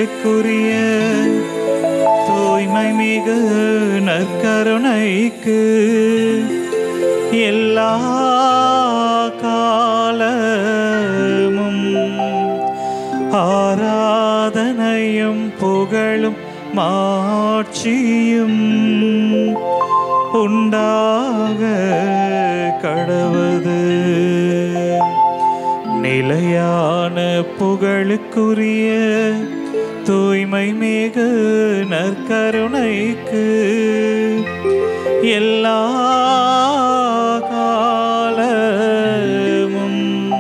புகழுக்குரிய தூய்மை மிகு நற்கருணைக்கு எல்லா காலமும் ஆராதனையும் புகழும் மாட்சியும் உண்டாக கடவது நிலையான புகழுக்குரிய தூய்மை மிகு நற்கருணைக்கு எல்லா காலமும்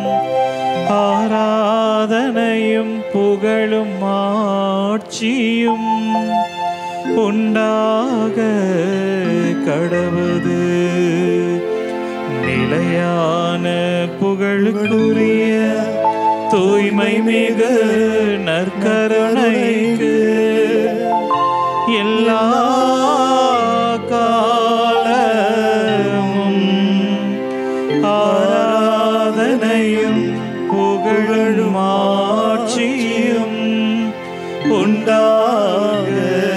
ஆராதனையும் புகழும் ஆட்சியும் உண்டாக கடவுது நிலையான புகழுக்குரிய தூய்மை மிகு நற்கருணைக்கு எல்லா காலமும் ஆராதனையும் புகழும் ஆட்சியும் உண்டாக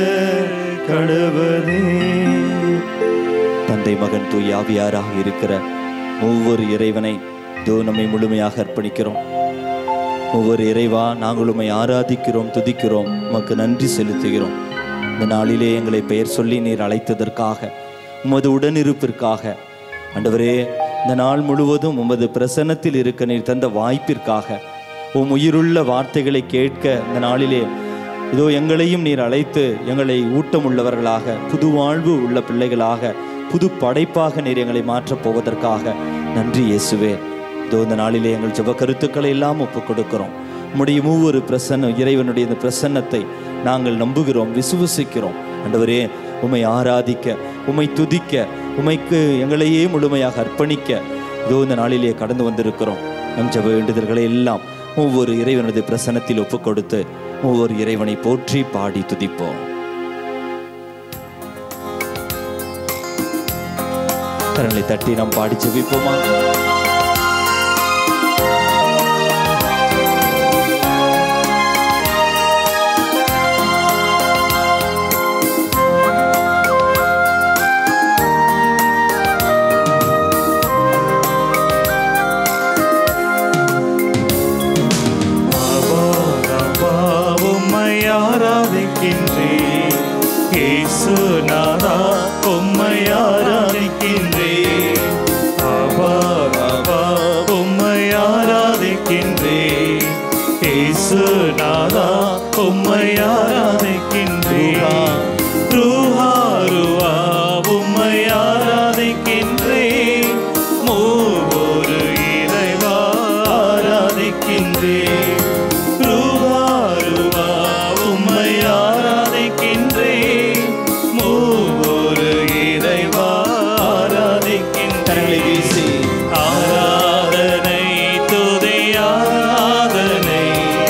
கடவுளே தந்தை மகன் தூய் ஆவியாராக இருக்கிற ஒவ்வொரு இறைவனை இதோ நம்மை முழுமையாக அர்ப்பணிக்கிறோம் ஒவ்வொரு இறைவா நாங்கள் உம்மை ஆராதிக்கிறோம் துதிக்கிறோம் உமக்கு நன்றி செலுத்துகிறோம் இந்த நாளிலே எங்களை பெயர் சொல்லி நீர் அழைத்ததற்காக உமது உடனிருப்பிற்காக ஆண்டவரே இந்த நாள் முழுவதும் உமது பிரசன்னத்தில் இருக்க நீர் தந்த வாய்ப்பிற்காக உம் உயிருள்ள வார்த்தைகளை கேட்க இந்த நாளிலே இதோ எங்களையும் நீர் அழைத்து எங்களை ஊட்டமுள்ளவர்களாக புது வாழ்வு உள்ள பிள்ளைகளாக புது படைப்பாக நீர் எங்களை மாற்றப் போவதற்காக நன்றி இயேசுவே இதோ இந்த நாளிலே எங்கள் ஜெப கருத்துக்களை எல்லாம் ஒப்புக் கொடுக்கிறோம் உம்முடைய மூவொரு பிரசன்னம் இறைவனுடைய இந்த பிரசன்னத்தை நாங்கள் நம்புகிறோம் விசுவசிக்கிறோம் ஆண்டவரே உம்மை ஆராதிக்க உம்மை துதிக்க உமைக்கு எங்களையே முழுமையாக அர்ப்பணிக்க இதோ இந்த நாளிலே கடந்து வந்திருக்கிறோம் நம் ஜெப வேண்டுதல்களை எல்லாம் ஒவ்வொரு இறைவனது பிரசன்னத்தில் ஒப்புக் கொடுத்து ஒவ்வொரு இறைவனை போற்றி பாடி துதிப்போம் கரங்களை தட்டி நாம் பாடி ஜெபிப்போமா பாபா, பாபா, உம்மை ஆராதிக்கின்றேன் இயேசுநாதா உம்மை ஆராதிக்கின்றேன் பாபா, பாபா, உம்மை ஆராதிக்கின்றேன் இயேசுநாதா உம்மை ஆராதிக்கின்றேன் ரூஹா ரூஹா உம்மை ஆராதிக்கின்றேன் மூவொரு இறைவா ஆராதிக்கின்றேன் ரூஹா ரூஹா உம்மை ஆராதிக்கின்றேன் மூவொரு இறைவா ஆராதிக்கின்றேன் கரங்களை வீசி ஆராதனை துதி ஆராதனை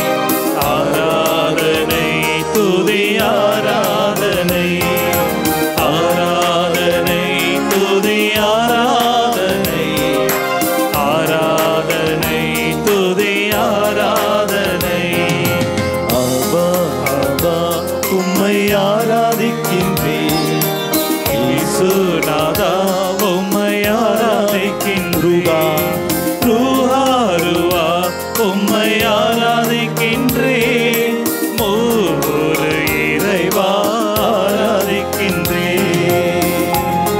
ஆராதனை துதி ஆராதனை ஆராதனை துதி ஆராதனை ஆராதனை துதி ஆராதனை ஆபா ஆபா உம்மை ஆராதிக்கின்றேன் இயேசுநாதா உம்மை ஆராதிக்கின்றேன் ரூஹா ரூஹா உம்மை ஆராதிக்கின்றேன் மூவொரு இறைவா ஆராதிக்கின்றேன்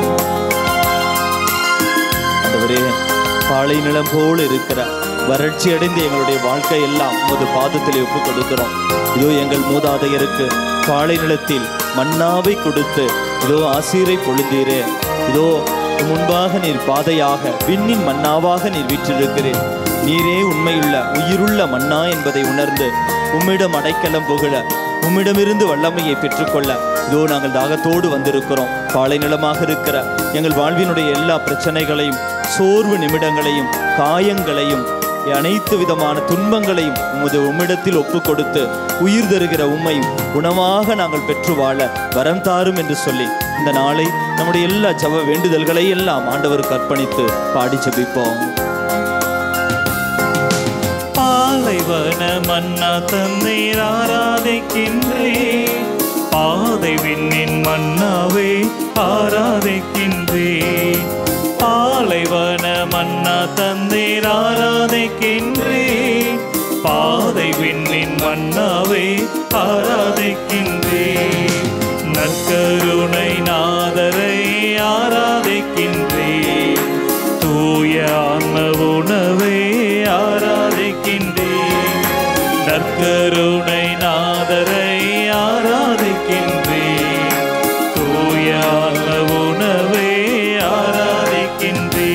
ஆண்டவரே பாலை நிலம் போல் இருக்கிற வறட்சி அடைந்து எங்களுடைய வாழ்க்கை எல்லாம் உமது பாதத்திலே ஒப்புக் கொடுக்கிறோம் இதோ எங்கள் மூதாதையருக்கு பாலை நிலத்தில் மன்னாவை கொடுத்து இதோ ஆசீரை பொழுந்தீரே இதோ உம் முன்பாக நீர் பாதையாக விண்ணின் மன்னாவாக நீர் வீற்றிருக்கிறேன் நீரே உண்மையுள்ள உயிருள்ள மன்னா என்பதை உணர்ந்து உம்மிடம் அடைக்கலம் புகழ உம்மிடமிருந்து வல்லமையை பெற்றுக்கொள்ள இதோ நாங்கள் தாகத்தோடு வந்திருக்கிறோம் பாலை நிலமாக இருக்கிற எங்கள் வாழ்வினுடைய எல்லா பிரச்சனைகளையும் சோர்வு நிமிடங்களையும் காயங்களையும் அனைத்து விதமான துன்பங்களையும் உமது உம்மிடத்தில் ஒப்பு கொடுத்து உயிர் தருகிற உம்மை குணமாக நாங்கள் பெற்று வாழ வரம் தாரும் என்று சொல்லி இந்த நாளை நம்முடைய எல்லா ஜப வேண்டுதல்களை எல்லாம் ஆண்டவருக்கு அர்ப்பணித்து பாடி ஜெபிப்போம் பாலைவனத்தில் பாலைவன மன்னா தந்தீர் ஆராதிக்கின்றே பாதை விண்ணின் மன்னாவே ஆராதிக்கின்றே பாலைவன மன்னா தந்தீர் ஆராதிக்கின்றே பாதை விண்ணின் மன்னாவே ஆராதிக்கின்றே நற்கருணை நாதரை ஆராதிக்கின்றே தூய ஆன்ம உணவே ஆராதிக்கின்றே நற்கருணை நாதரை ஆராதிக்கின்றே தூய ஆன்ம உணவே ஆராதிக்கின்றே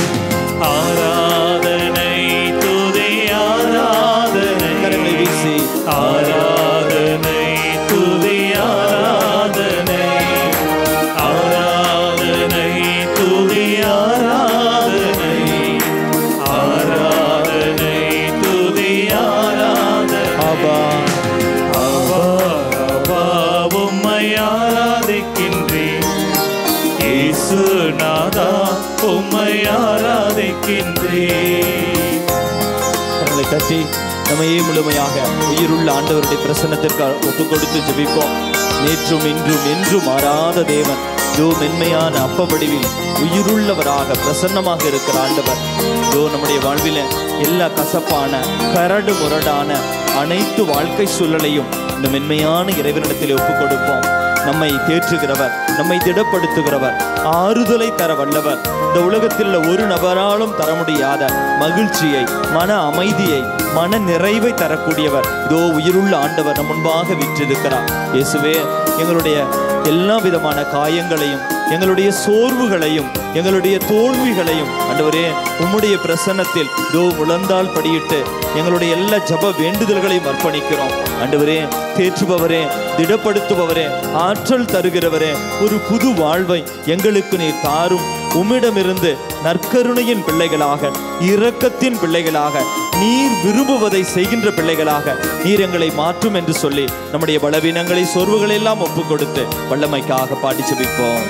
ஆராதனை துதி ஆராதனை கரங்களை வீசி ஆராதனை துதி ஆராதனை ஆராதனை துதி ஆராதனை ஆராதனை துதி ஆராதனை ஆபா அவா அவா உம்மை ஆராதிக்கின்றேன் இயேசு நாதா உம்மை ஆராதிக்கின்றேன் கரங்களை தட்டி நம்மையே முழுமையாக உயிருள்ள ஆண்டவருடைய பிரசன்னத்திற்கு ஒப்பு கொடுத்து ஜெபிப்போம் நேற்றும் இன்றும் என்றும் மாறாத தேவன் இதோ மென்மையான அப்ப வடிவில் உயிருள்ளவராக பிரசன்னமாக இருக்கிற ஆண்டவர் இதோ நம்முடைய வாழ்வில எல்லா கசப்பான கரடு முரடான அனைத்து வாழ்க்கை சூழலையும் இந்த மென்மையான இறைவனிடத்தில் ஒப்பு கொடுப்போம் நம்மை தேற்றுகிறவர் நம்மை திடப்படுத்துகிறவர் ஆறுதலை தர வல்லவர் இந்த உலகத்தில் உள்ள ஒரு நபராலும் தர முடியாத மகிழ்ச்சியை மன அமைதியை மன நிறைவை தரக்கூடியவர் இதோ உயிருள்ள ஆண்டவர் நம் முன்பாக விற்றிருக்கிறார் இயேசுவே எங்களுடைய எல்லா விதமான காயங்களையும் எங்களுடைய சோர்வுகளையும் எங்களுடைய தோல்விகளையும் ஆண்டவரே உம்முடைய பிரசன்னத்தில் இதோ முழந்தால் படியிட்டு எங்களுடைய எல்லா ஜப வேண்டுதல்களையும் அர்ப்பணிக்கிறோம் ஆண்டவரே தேற்றுபவரே திடப்படுத்துபவரே ஆற்றல் தருகிறவரே ஒரு புது வாழ்வை எங்களுக்கு நீர் தாரும் உம்மிடமிருந்து நற்கருணையின் பிள்ளைகளாக இரக்கத்தின் பிள்ளைகளாக நீர் விரும்புவதை செய்கின்ற பிள்ளைகளாக நீர் எங்களை மாற்றும் என்று சொல்லி நம்முடைய பலவீனங்களை சோர்வுகளை எல்லாம் ஒப்பு கொடுத்து வல்லமைக்காக பாடி ஜெபிப்போம்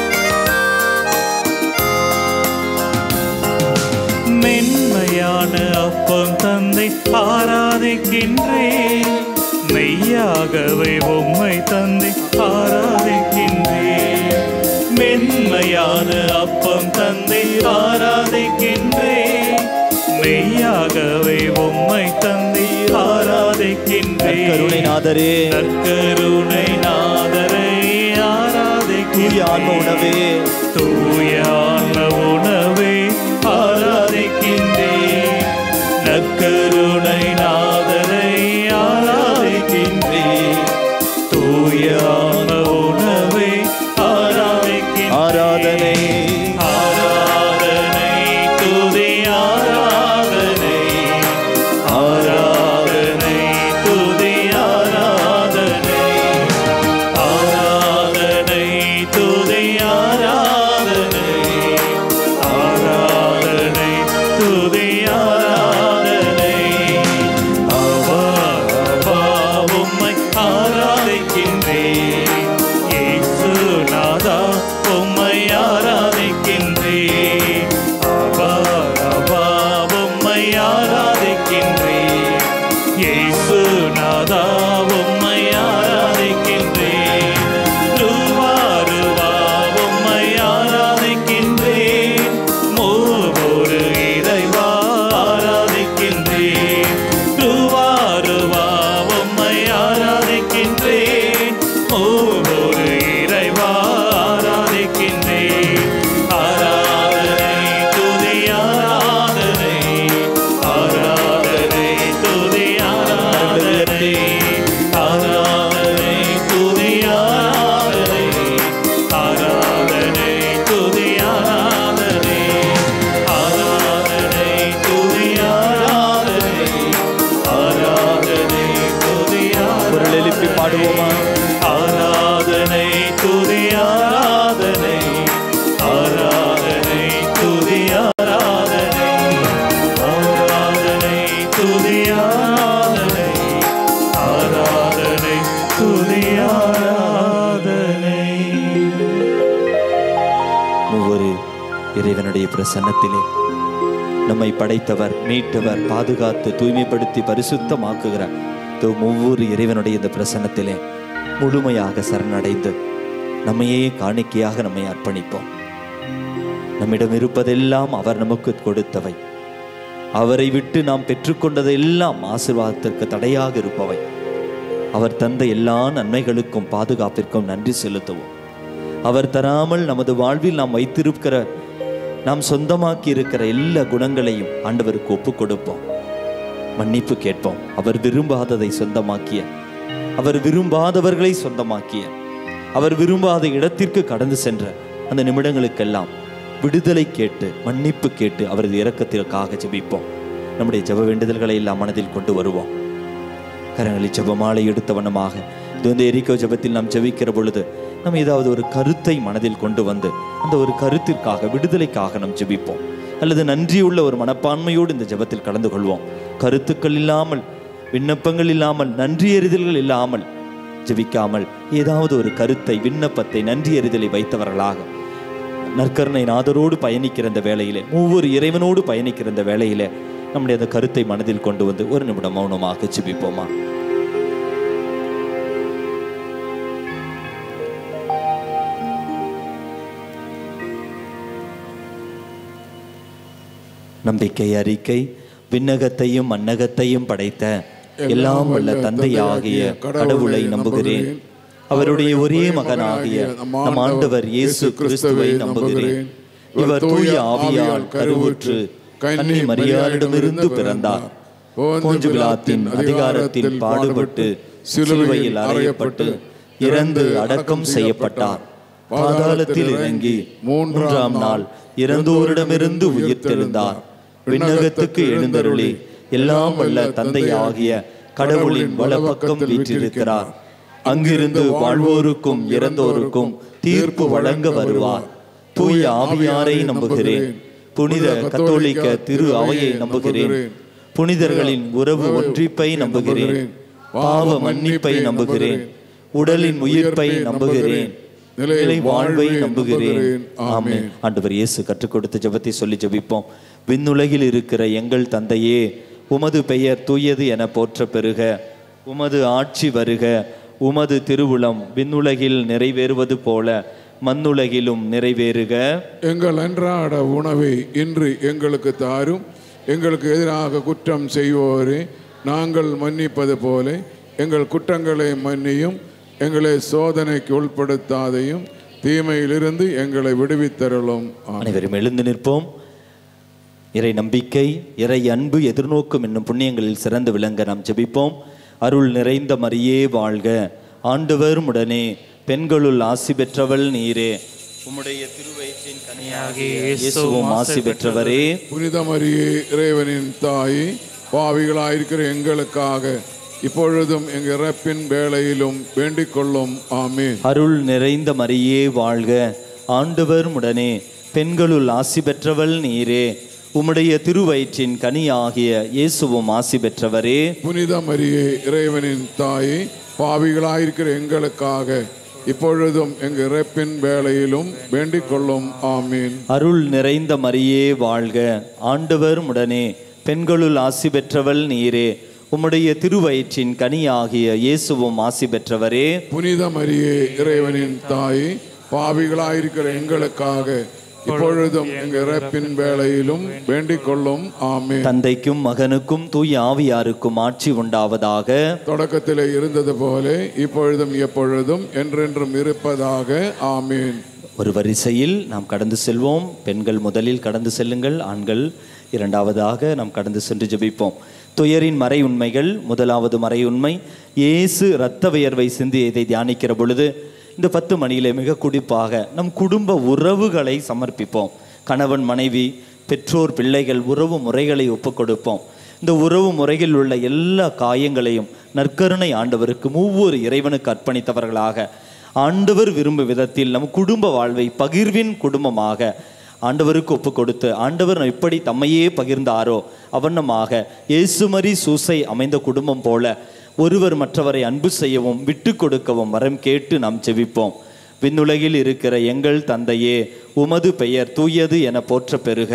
மென்மையான அப்பம் தந்தை ஆராதிக்கின்றேன் மெய்யாகவே உம்மை தந்தை ஆராதிக்கின்றேன் மென்மையான அப்பம் தந்தை ஆராதிக்கின்றேன் மெய்யாகவே உம்மை தந்தை ஆராதிக்கின்றேன் கருணை நாதரே நற்கருணை நாதரை தூய ஆன்ம உணவே ஆராதிக்கின்றேன் தூய ஆன்ம உணவே ஆராதிக்கின்றேன் நற்கருணை நாதரை ஆராதிக்கின்றேன் தூய ஆன்ம உணவே ஆராதிக்கின்றேன் ஆராதனை ஆராதனை துதி ஆராதனை ஆராதனை துதி ஆராதனை ஆராதனை துதி ஆராதனை ஆராதனை துதி ஆராதனை அவா அவா உம்மை ஆராதிக்கின்றேன் இயேசு நாதா உம்மை ஆராதிக்கின்றேன் அவா அவா உம்மை ஆராதிக்கின்றேன் இயேசு நாதா உம்மை ஆராதிக்கின்றேன் ரூவா ரூவா உம்மை ஆராதிக்கின்றேன் மூவொரு இறைவா ஆராதிக்கின்றேன் ரூவா ரூவா உம்மை ஆராதிக்கின்றேன் மூவொரு இறைவா ஆராதிக்கின்றேன் ஆராதனை துதி ஆராதனை ஆராதனை துதி ஆராதனை ஆராதனை துதி ஆராதனை ஆராதனை துதி ஆராதனை ஆராதனை துதி ஆராதனை ஆராதனை துதி குரல் எழுப்பி பாடுவோமா ஆராதனை துதி ஆராதனை ஆராதனை துதி ஆராதனை ஆராதனை துதி ஆராதனை ஆராதனை துதி ஆராதனை ஒவ்வொரு இறைவனுடைய பிரசன்னத்திலே நம்மை படைத்தவர் மீட்டவர் பாதுகாத்து தூய்மைப்படுத்தி பரிசுத்தமாக்குகிற இதோ ஒவ்வொரு இறைவனுடைய இந்த பிரசன்னத்திலே முழுமையாக சரணடைந்து நம்மையே காணிக்கையாக நம்மை அர்ப்பணிப்போம் நம்மிடம் இருப்பதெல்லாம் அவர் நமக்கு கொடுத்தவை அவரை விட்டு நாம் பெற்றுக்கொண்டதெல்லாம் ஆசீர்வாதத்திற்கு தடையாக இருப்பவை அவர் தந்த எல்லா நன்மைகளுக்கும் பாதுகாப்பிற்கும் நன்றி செலுத்துவோம் அவர் தராமல் நமது வாழ்வில் நாம் வைத்திருக்கிற நாம் சொந்தமாக்கி இருக்கிற எல்லா குணங்களையும் ஆண்டவருக்கு ஒப்பு கொடுப்போம் மன்னிப்பு கேட்போம் அவர் விரும்பாததை சொந்தமாக்கிய அவர் விரும்பாதவர்களை சொந்தமாக்கிய அவர் விரும்பாத இடத்திற்கு கடந்து சென்ற அந்த நிமிடங்களுக்கெல்லாம் விடுதலை கேட்டு மன்னிப்பு கேட்டு அவரது இரக்கத்திற்காக ஜெபிப்போம் நம்முடைய ஜெப வேண்டுதல்களை எல்லாம் மனதில் கொண்டு வருவோம் கரங்களில் ஜெபமாலை எடுத்த வண்ணமாக இது வந்து எரிக்கோ ஜெபத்தில் நாம் ஜெபிக்கிற பொழுது நம்ம ஏதாவது ஒரு கருத்தை மனதில் கொண்டு வந்து அந்த ஒரு கருத்திற்காக விடுதலைக்காக நாம் ஜெபிப்போம் அல்லது நன்றியுள்ள ஒரு மனப்பான்மையோடு இந்த ஜெபத்தில் கலந்து கொள்வோம் கருத்துக்கள் இல்லாமல் விண்ணப்பங்கள் இல்லாமல் நன்றி எறிதல்கள் இல்லாமல் ஜெபிக்காமல் ஏதாவது ஒரு கருத்தை விண்ணப்பத்தை நன்றி எறிதலை வைத்தவர்களாக நற்கருணை நாதரோடு பயணிக்கிற இந்த வேளையிலே ஒவ்வொரு இறைவனோடு பயணிக்கிற இந்த வேளையிலே நம்முடைய அந்த கருத்தை மனதில் கொண்டு வந்து ஒரு நிமிடம் மௌனமாக ஜெபிப்போமா நம்பிக்கை அறிக்கை விண்ணகத்தையும் மன்னகத்தையும் படைத்த எல்லாம் வல்ல தந்தையாகிய கடவுளை நம்புகிறேன் அவருடைய ஒரே மகனாகிய நம் ஆண்டவர் இயேசு கிறிஸ்துவை நம்புகிறேன் இவர் தூய ஆவியால் கருவுற்று கன்னி மரியாரிடமிருந்து பிறந்தார் போஞ்சு பிலாத்தின் அதிகாரத்தில் பாடுபட்டு சிலுவையில் அறையப்பட்டு இறந்து அடக்கம் செய்யப்பட்டார் பாதாளத்தில் இறங்கி மூன்றாம் நாள் இறந்தோரிடமிருந்து உயிர்த்தெழுந்தார் விண்ணகத்துக்கு எழுந்தருளி எல்லாம் வல்ல தந்தையாகிய கடவுளின் வலப்பக்கம் வீற்றிருக்கிறார் அங்கிருந்து வாழ்வோருக்கும் இறந்தோருக்கும் தீர்ப்பு வழங்க வருவார் தூய ஆவியாரை நம்புகிறேன் புனித கத்தோலிக்க திரு அவையை நம்புகிறேன் புனிதர்களின் உறவு ஒன்றிப்பை நம்புகிறேன் பாவ மன்னிப்பை நம்புகிறேன் உடலின் உயிர்ப்பை நம்புகிறேன் நிலை வாழ்வை நம்புகிறேன் ஆமென் ஆண்டவர் இயேசு கற்றுக் கொடுத்த ஜெபத்தை சொல்லி ஜெபிப்போம் விண்ணுலகில் இருக்கிற எங்கள் தந்தையே உமது பெயர் தூயது என போற்ற பெறுக உமது ஆட்சி வருக உமது திருவுளம் விண்ணுலகில் நிறைவேறுவது போல மண்ணுலகிலும் நிறைவேறுக எங்கள் அன்றாட உணவை இன்று எங்களுக்கு தாரும் எங்களுக்கு எதிராக குற்றம் செய்வோரே நாங்கள் மன்னிப்பது போல எங்கள் குற்றங்களை மன்னியும் எங்களை சோதனைக்கு உட்படுத்தாதையும் தீமையிலிருந்து எங்களை விடுவித்தருளும் ஆமென். அனைவரும் எழுந்து நிற்போம் இறை நம்பிக்கை இறை அன்பு எதிர்நோக்கும் என்னும் புண்ணியங்களில் சிறந்து விளங்க நாம் ஜெபிப்போம் அருள் நிறைந்த மரியே வாழ்க ஆண்டவர் உடனே பெண்களுள் ஆசி பெற்றவள் நீரே உம்முடைய திருவயிற்றின் கனியாகிய இயேசுவும் ஆசி பெற்றவரே புனித மரியே இறைவனின் தாயே பாவிகளாயிருக்கிற எங்களுக்காக இப்பொழுதும் எங்கள் இறப்பின் வேளையிலும் வேண்டிக் கொள்ளும் ஆமீன் அருள் நிறைந்த மரியே வாழ்க ஆண்டவர் உடனே பெண்களுள் ஆசி பெற்றவள் நீரே உம்முடைய திருவயிற்றின் கனியாகிய இயேசுவும் ஆசி பெற்றவரே புனித மரியே இறைவனின் தாயே பாவிகளாயிருக்கிற எங்களுக்காக இப்பொழுதும் எங்கள் இறப்பின் வேளையிலும் வேண்டிக் கொள்ளும் ஆமீன் அருள் நிறைந்த மரியே வாழ்க ஆண்டவர் உடனே பெண்களுள் ஆசி பெற்றவள் நீரே உம்முடைய திருவயிற்றின் கனியாகிய இயேசுவும் ஆசி பெற்றவரே புனித மரியே இறைவனின் தாயே பாவிகளாயிருக்கிற எங்களுக்காக இப்பொழுதும் எங்கள் இறப்பின் வேளையிலும் வேண்டிக் கொள்ளும் ஆமீன் தந்தைக்கும் மகனுக்கும் தூய ஆவியாருக்கும் ஆட்சி உண்டாவதாக தொடக்கத்திலே இருந்தது போல இப்பொழுதும் எப்பொழுதும் என்றென்றும் இருப்பதாக ஆமீன் ஒரு வரிசையில் நாம் கடந்து செல்வோம் பெண்கள் முதலில் கடந்து செல்லுங்கள் ஆண்கள் இரண்டாவதாக நாம் கடந்து சென்று ஜெபிப்போம் துயரின் மறை உண்மைகள் முதலாவது மறை உண்மை இயேசு இரத்த வியர்வை சிந்தியதை தியானிக்கிற பொழுது இந்த பத்து மணியிலே மிக குறிப்பாக நம் குடும்ப உறவுகளை சமர்ப்பிப்போம் கணவன் மனைவி பெற்றோர் பிள்ளைகள் உறவு முறைகளை ஒப்புக் கொடுப்போம் இந்த உறவு முறையில் உள்ள எல்லா காயங்களையும் நற்கருணை ஆண்டவருக்கு ஒவ்வொரு இறைவனுக்கு அர்ப்பணித்தவர்களாக ஆண்டவர் விரும்பும் விதத்தில் நம் குடும்ப வாழ்வை பகிர்வின் குடும்பமாக ஆண்டவருக்கு ஒப்பு கொடுத்து ஆண்டவர் எப்படி தம்மையே பகிர்ந்தாரோ அவண்ணமாக இயேசுமரி சூசை அமைந்த குடும்பம் போல ஒருவர் மற்றவரை அன்பு செய்யவும் விட்டு கொடுக்கவும் வரம் கேட்டு நாம் செவிப்போம் விண்ணுலகில் இருக்கிற எங்கள் தந்தையே உமது பெயர் தூயது என போற்ற பெறுக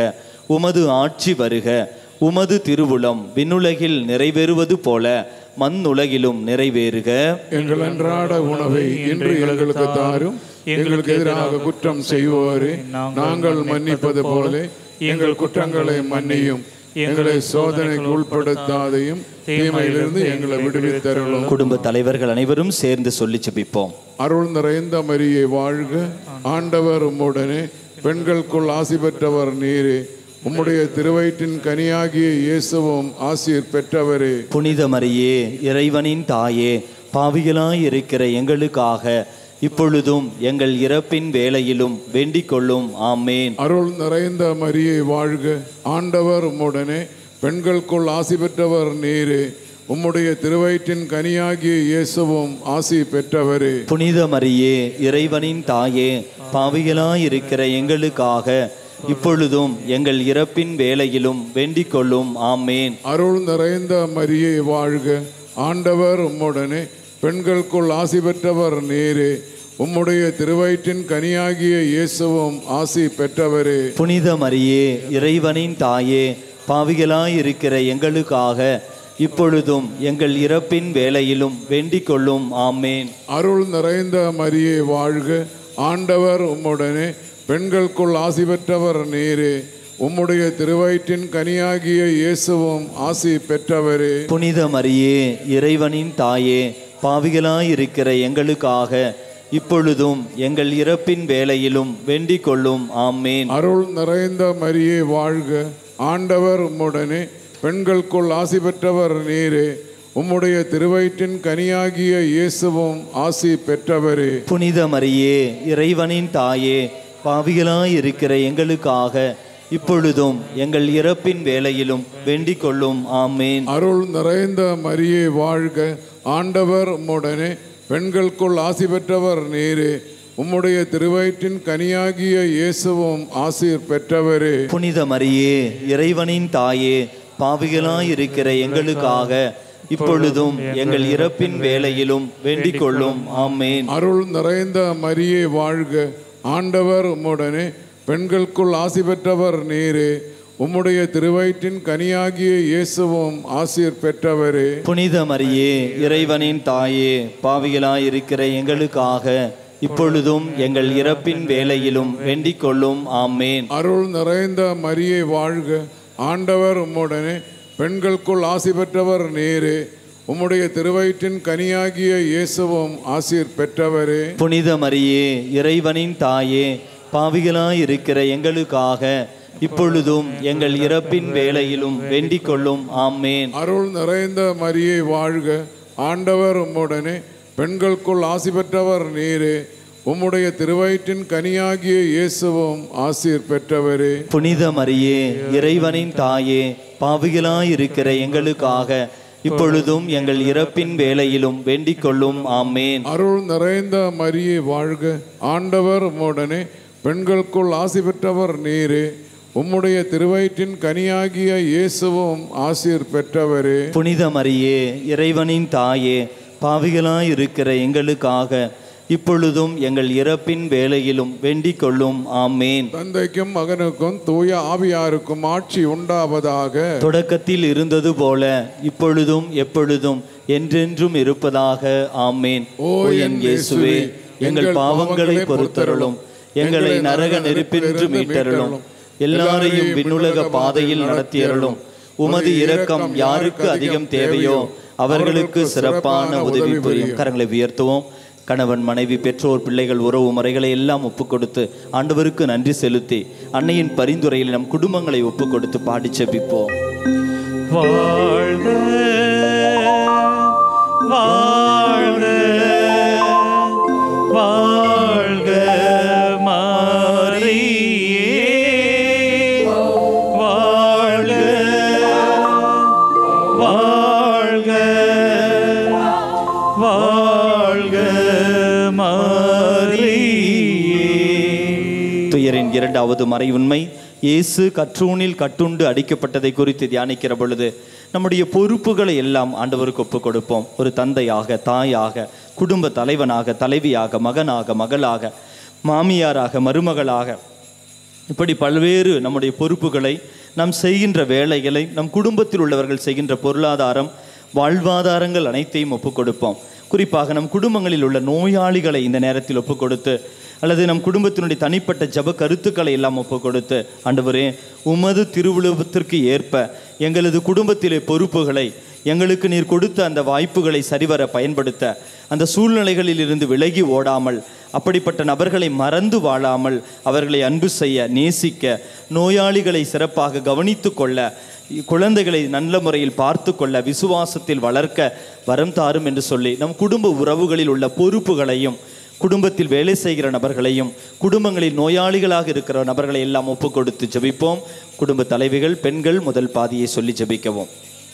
உமது ஆட்சி வருக உமது திருவுளம் விண்ணுலகில் நிறைவேறுவது போல மண்ணுலகிலும் நிறைவேறுக எங்கள் அன்றாட உணவை இன்று எங்களுக்கு தாரும் எங்களுக்கு எதிராக குற்றம் செய்வோரே நாங்கள் மன்னிப்பது போல எங்கள் குற்றங்களை மன்னியும் எங்களை சோதனைக்கு உட்படுத்தாதையும் தீமையிலிருந்து எங்களை விடுவித்தருளும் குடும்ப தலைவர்கள் அனைவரும் சேர்ந்து சொல்லி ஜெபிப்போம் அருள் நிறைந்த மரியே வாழ்க ஆண்டவர் உம்முடனே பெண்களுக்குள் ஆசி பெற்றவர் நீரே உம்முடைய திருவயிற்றின் கனியாகிய இயேசுவும் ஆசீர் பெற்றவரே புனித மரியே இறைவனின் தாயே பாவிகளாய் இருக்கிற எங்களுக்காக இப்பொழுதும் எங்கள் இறப்பின் வேளையிலும் வேண்டிக் கொள்ளும் ஆமேன் அருள் நிறைந்த மரியே வாழ்க ஆண்டவர் உம்முடனே பெண்களுக்குள் ஆசி பெற்றவர் நீரே உம்முடைய திருவயிற்றின் கனியாகிய இயேசுவும் ஆசி பெற்றவரே புனித மரியே இறைவனின் தாயே பாவிகளாய் இருக்கிற எங்களுக்காக இப்பொழுதும் எங்கள் இறப்பின் வேளையிலும் வேண்டிக் கொள்ளும் ஆமேன் அருள் நிறைந்த மரியே வாழ்க ஆண்டவர் உம்முடனே பெண்களுக்குள் ஆசி பெற்றவர் நீரே உம்முடைய திருவயிற்றின் கனியாகிய இயேசுவும் ஆசி பெற்றவரே புனித மரியே இறைவனின் தாயே பாவிகளாய் இருக்கிற எங்களுக்காக இப்பொழுதும் எங்கள் இறப்பின் வேளையிலும் வேண்டிக் கொள்ளும் ஆமேன் அருள் நிறைந்த மரியே வாழ்க ஆண்டவர் உம்முடனே பெண்களுக்குள் ஆசி பெற்றவர் நீரே உம்முடைய திருவயிற்றின் கனியாகிய இயேசுவும் ஆசி பெற்றவரே புனித மரியே இறைவனின் தாயே பாவிகளாய் இருக்கிற எங்களுக்காக இப்பொழுதும் எங்கள் இறப்பின் வேளையிலும் வேண்டிக் கொள்ளும் ஆமேன் அருள் நிறைந்த மரியே வாழ்க ஆண்டவர் உம்முடனே பெண்களுக்குள் ஆசி பெற்றவர் நீரே உம்முடைய திருவயிற்றின் கனியாகிய இயேசுவும் ஆசி பெற்றவரே புனித மரியே இறைவனின் தாயே பாவிகளாய் இருக்கிற எங்களுக்காக இப்பொழுதும் எங்கள் இறப்பின் வேளையிலும் வேண்டிக் கொள்ளும் ஆமேன் அருள் நிறைந்த மரியே வாழ்க ஆண்டவர் உம்முடனே பெண்களுக்குள் ஆசி பெற்றவர் நீரே உம்முடைய திருவயிற்றின் கனியாகிய இயேசுவும் ஆசீர் பெற்றவரே புனித மரியே இறைவனின் தாயே பாவிகளாய் இருக்கிற எங்களுக்காக இப்பொழுதும் எங்கள் இறப்பின் வேளையிலும் வேண்டிக் கொள்ளும் ஆமேன் அருள் நிறைந்த மரியே வாழ்க ஆண்டவர் உம்முடனே பெண்களுக்குள் ஆசி பெற்றவர் நீரே உம்முடைய திருவயிற்றின் கனியாகிய இயேசுவும் ஆசீர் பெற்றவரே புனித மரியே இறைவனின் தாயே பாவிகளாய் இருக்கிற எங்களுக்காக இப்பொழுதும் எங்கள் இறப்பின் வேளையிலும் வேண்டிக் கொள்ளும் ஆமேன் அருள் நிறைந்த மரியே வாழ்க ஆண்டவர் உம்முடனே பெண்களுக்குள் ஆசி பெற்றவர் நீரே உம்முடைய திருவயிற்றின் கனியாகிய இயேசுவும் ஆசீர் பெற்றவரே புனித மரியே இறைவனின் தாயே பாவிகளாய் இருக்கிற எங்களுக்காக இப்பொழுதும் எங்கள் இறப்பின் வேளையிலும் வேண்டிக் கொள்ளும் ஆமேன் அருள் நிறைந்த மரியே வாழ்க ஆண்டவர் உம்முடனே பெண்களுக்குள் ஆசி பெற்றவர் நீரே உம்முடைய திருவயிற்றின் கனியாகிய இயேசுவும் ஆசீர் பெற்றவரே புனித மரியே இறைவனின் தாயே பாவிகளாய் இருக்கிற எங்களுக்காக இப்பொழுதும் எங்கள் இறப்பின் வேளையிலும் வேண்டிக் கொள்ளும் ஆமேன் அருள் நிறைந்த மரியே வாழ்க ஆண்டவர் உம்முடனே பெண்களுக்குள் ஆசி பெற்றவர் நீரே உம்முடைய திருவயிற்றின் கனியாகிய இயேசுவும் ஆசீர் பெற்றவரே புனித மரியே இறைவனின் தாயே பாவிகளாய் இருக்கிற எங்களுக்காக இப்பொழுதும் எங்கள் இறப்பின் வேளையிலும் வேண்டிக் கொள்ளும் ஆமேன் தந்தைக்கும் மகனுக்கும் தூய ஆவியாருக்கும் ஆட்சி உண்டாவதாக தொடக்கத்தில் இருந்தது போல இப்பொழுதும் எப்பொழுதும் என்றென்றும் இருப்பதாக ஆமேன் ஓ என் இயேசுவே எங்கள் பாவங்களை பொறுத்தருளும் எங்களை நரக நெருப்பின்று மீட்டருளும் எல்லாரையும் விண்ணுலக பாதையில் நடத்தியருளும் உமது இரக்கம் யாருக்கு அதிகம் தேவையோ அவர்களுக்கு சிறப்பான உதவி புரியும் கரங்களை உயர்த்துவோம் கணவன் மனைவி பெற்றோர் பிள்ளைகள் உறவு முறைகளை எல்லாம் ஒப்புக் கொடுத்து ஆண்டவருக்கு நன்றி செலுத்தி அன்னையின் பரிந்துரையில் நம் குடும்பங்களை ஒப்புக் கொடுத்து பாடி செபிப்போம் வாழ்க வாழ்க வாழ்க மாரியே வாழ்க வாழ்க வாழ்க மாரியே துயரின் இரண்டாவது மறை உண்மை இயேசு கற்றூனில் கட்டுண்டு அடிக்கப்பட்டதை குறித்து தியானிக்கிற பொழுது நம்முடைய பொறுப்புகளை எல்லாம் ஆண்டவருக்கு ஒப்புக் கொடுப்போம் ஒரு தந்தையாக தாயாக குடும்ப தலைவனாக தலைவியாக மகனாக மகளாக மாமியாராக மருமகளாக இப்படி பல்வேறு நம்முடைய பொறுப்புகளை நாம் செய்கின்ற வேலைகளை நம் குடும்பத்தில் உள்ளவர்கள் செய்கின்ற பொருளாதாரம் வாழ்வாதாரங்கள் அனைத்தையும் ஒப்புக் கொடுப்போம் குறிப்பாக நம் குடும்பங்களில் உள்ள நோயாளிகளை இந்த நேரத்தில் ஒப்புக் கொடுத்து அல்லது நம் குடும்பத்தினுடைய தனிப்பட்ட ஜப கருத்துக்களை எல்லாம் ஒப்புக் கொடுத்து ஆண்டவரே உமது திருவுழுவத்திற்கு ஏற்ப எங்களது குடும்பத்திலே பொறுப்புகளை எங்களுக்கு நீர் கொடுத்த அந்த வாய்ப்புகளை சரிவர பயன்படுத்த அந்த சூழ்நிலைகளில் இருந்து விலகி ஓடாமல் அப்படிப்பட்ட நபர்களை மறந்து வாழாமல் அவர்களை அன்பு செய்ய நேசிக்க நோயாளிகளை சிறப்பாக கவனித்து கொள்ள குழந்தைகளை நல்ல முறையில் பார்த்து கொள்ள விசுவாசத்தில் வளர்க்க வரம் தாரும் என்று சொல்லி நம் குடும்ப உறவுகளில் உள்ள பொறுப்புகளையும் குடும்பத்தில் வேலை செய்கிற நபர்களையும் குடும்பங்களில் நோயாளிகளாக இருக்கிற நபர்களை எல்லாம் ஒப்புக் கொடுத்து ஜெபிப்போம் குடும்ப தலைவிகள் பெண்கள் முதல் பாதியை சொல்லி ஜெபிக்கவும்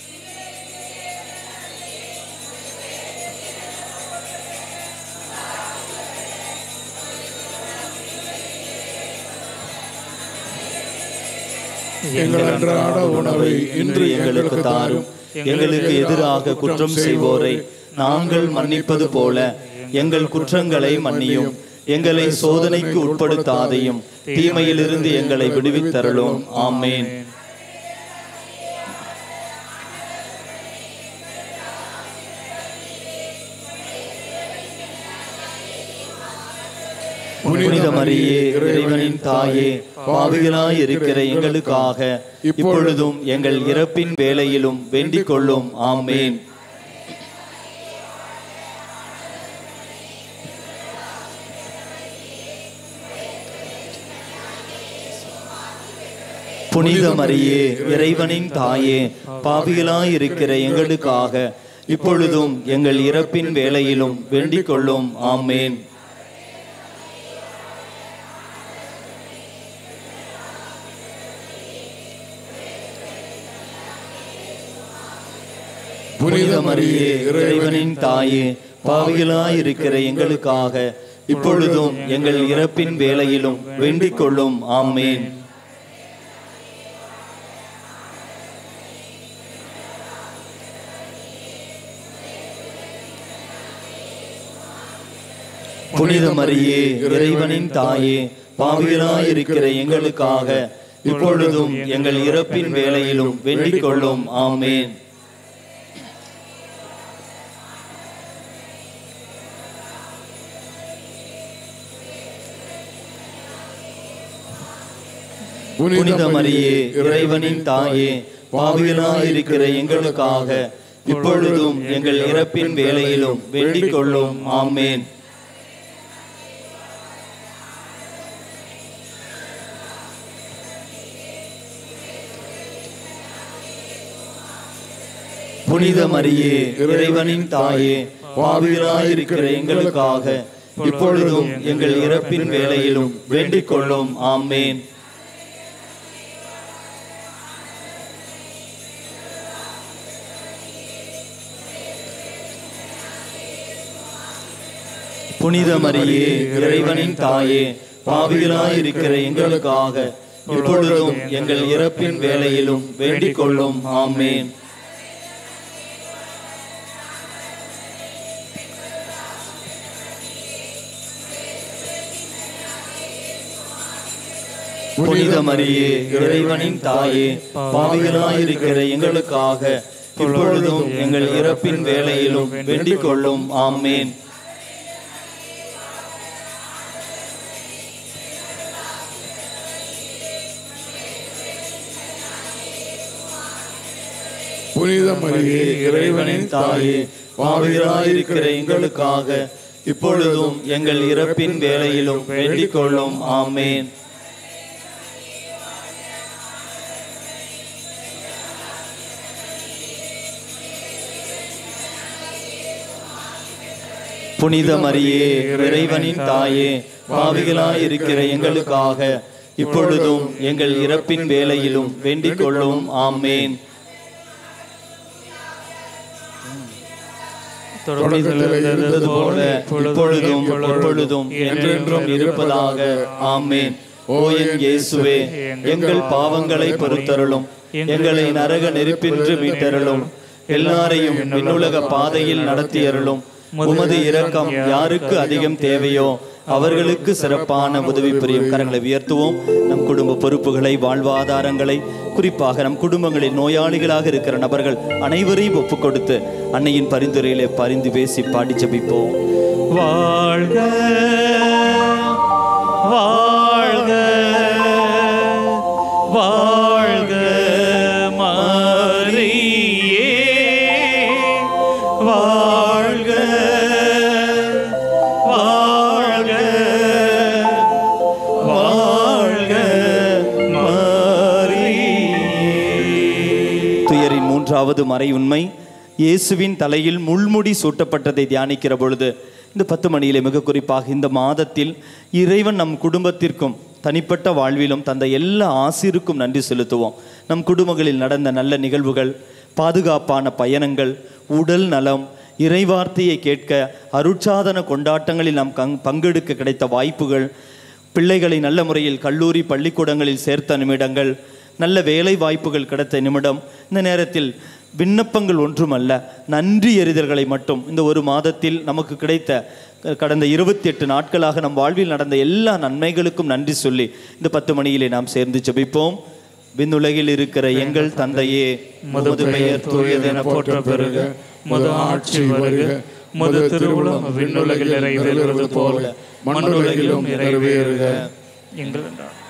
எங்கள் அன்றாட உணவை இன்று எங்களுக்கு தாரும் எங்களுக்கு எதிராக குற்றம் செய்வோரை நாங்கள் மன்னிப்பது போல எங்கள் குற்றங்களை மன்னியும் எங்களை சோதனைக்கு உட்படுத்தாதையும் தீமையிலிருந்து எங்களை விடுவித்தருளும் ஆமேன் புனித மரியே இறைவனின் தாயே பாவிகளாய் இருக்கிற எங்களுக்காக இப்பொழுதும் எங்கள் இறப்பின் வேளையிலும் வேண்டிக் கொள்ளும் ஆமேன் புனித மரியே இறைவனின் தாயே பாவிகளாய் இருக்கிற எங்களுக்காக இப்பொழுதும் எங்கள் இறப்பின் வேளையிலும் வேண்டிக் கொள்ளும் ஆமேன் புனித மரியே இறைவனின் தாயே பாவிகளாய் இருக்கிற எங்களுக்காக இப்பொழுதும் எங்கள் இறப்பின் வேளையிலும் வேண்டிக் கொள்ளும் ஆமேன் புனித மரியே இறைவனின் தாயே பாவிகளாய் இருக்கிற எங்களுக்காக இப்பொழுதும் எங்கள் இறப்பின் வேளையிலும் வேண்டிக் கொள்ளும் ஆமேன் புனித மரியே இறைவனின் தாயே பாவிகளாய் இருக்கிற எங்களுக்காக இப்பொழுதும் எங்கள் இறப்பின் வேளையிலும் வேண்டிக் கொள்ளும் ஆமேன் புனித மரியே இறைவனின் தாயே பாவிகளாய் இருக்கிற எங்களுக்காக இப்பொழுதும் எங்கள் இறப்பின் வேளையிலும் வேண்டிக் கொள்ளும் ஆமேன் புனித மரியே இறைவனின் தாயே பாவிகளாய் இருக்கிற எங்களுக்காக இப்பொழுதும் எங்கள் இறப்பின் வேளையிலும் வேண்டிக் கொள்ளும் ஆமேன் புனித மரியே இறைவனின் தாயே பாவிகளாய் இருக்கிற எங்களுக்காக இப்பொழுதும் எங்கள் இறப்பின் வேளையிலும் வேண்டிக் கொள்ளும் ஆமேன் புனித மரியே இறைவனின் தாயே பாவிகளாயிருக்கிற எங்களுக்காக இப்பொழுதும் எங்கள் இறப்பின் வேளையிலும் வேண்டிக் கொள்ளும் ஆமேன் புனித மரியே இறைவனின் தாயே பாவிகளாயிருக்கிற எங்களுக்காக இப்பொழுதும் எங்கள் இறப்பின் வேளையிலும் வேண்டிக் கொள்ளும் ஆமேன் தொடக்கத்தில் இருந்தது போல இப்பொழுதும் எப்பொழுதும் என்றென்றும் இருப்பதாக ஆமேன் ஓ என் இயேசுவே எங்கள் பாவங்களை பொறுத்தருளும் எங்களை நரக நெருப்பின்று மீட்டருளும் எல்லாரையும் விண்ணுலக பாதையில் நடத்தியருளும் உமது இரக்கம் யாருக்கு அதிகம் தேவையோ அவர்களுக்கு சிறப்பான உதவி புரியும் கரங்களை உயர்த்துவோம் நம் குடும்ப பொறுப்புகளை வாழ்வாதாரங்களை குறிப்பாக நம் குடும்பங்களில் நோயாளிகளாக இருக்கிற நபர்கள் அனைவரையும் ஒப்புக் கொடுத்து அன்னையின் பரிந்துரையிலே பரிந்து பேசி பாடி ஜெபிப்போம் வாழ்க வாழ்க வாழ்க மரியே வாழ்க வாழ்க வாழ்க மரியே துயரின் மூன்றாவது மறை உண்மை இயேசுவின் தலையில் முள்முடி சூட்டப்பட்டதை தியானிக்கிற பொழுது இந்த பத்து மணியிலே மிக குறிப்பாக இந்த மாதத்தில் இறைவன் நம் குடும்பத்திற்கும் தனிப்பட்ட வாழ்விலும் தந்த எல்லா ஆசிருக்கும் நன்றி செலுத்துவோம் நம் குடும்பங்களில் நடந்த நல்ல நிகழ்வுகள் பாதுகாப்பான பயணங்கள் உடல் நலம் இறைவார்த்தையை கேட்க அருட்சாதன கொண்டாட்டங்களில் நாம் கங் பங்கெடுக்க கிடைத்த வாய்ப்புகள் பிள்ளைகளை நல்ல முறையில் கல்லூரி பள்ளிக்கூடங்களில் சேர்த்த நிமிடங்கள் நல்ல வேலை வாய்ப்புகள் கிடைத்த நிமிடம் இந்த நேரத்தில் விண்ணப்பங்கள் ஒன்றுமல்ல நன்றி எறிதல்களை மட்டும் இந்த ஒரு மாதத்தில் நமக்கு கிடைத்த அஹ், கடந்த இருபத்தி எட்டு நாட்களாக நம் வாழ்வில் நடந்த எல்லா நன்மைகளுக்கும் நன்றி சொல்லி இந்த பத்து மணியிலே நாம் சேர்ந்து ஜெபிப்போம் விண்ணுலகில் இருக்கிற எங்கள் தந்தையே மது பெயர் தூயதென போற்ற பெருக மது ஆட்சி வருக மது திருவுளம் விண்ணுலகில் நிறைவேறுவது போல மண்ணுலகிலும் நிறைவேறுக எங்கள்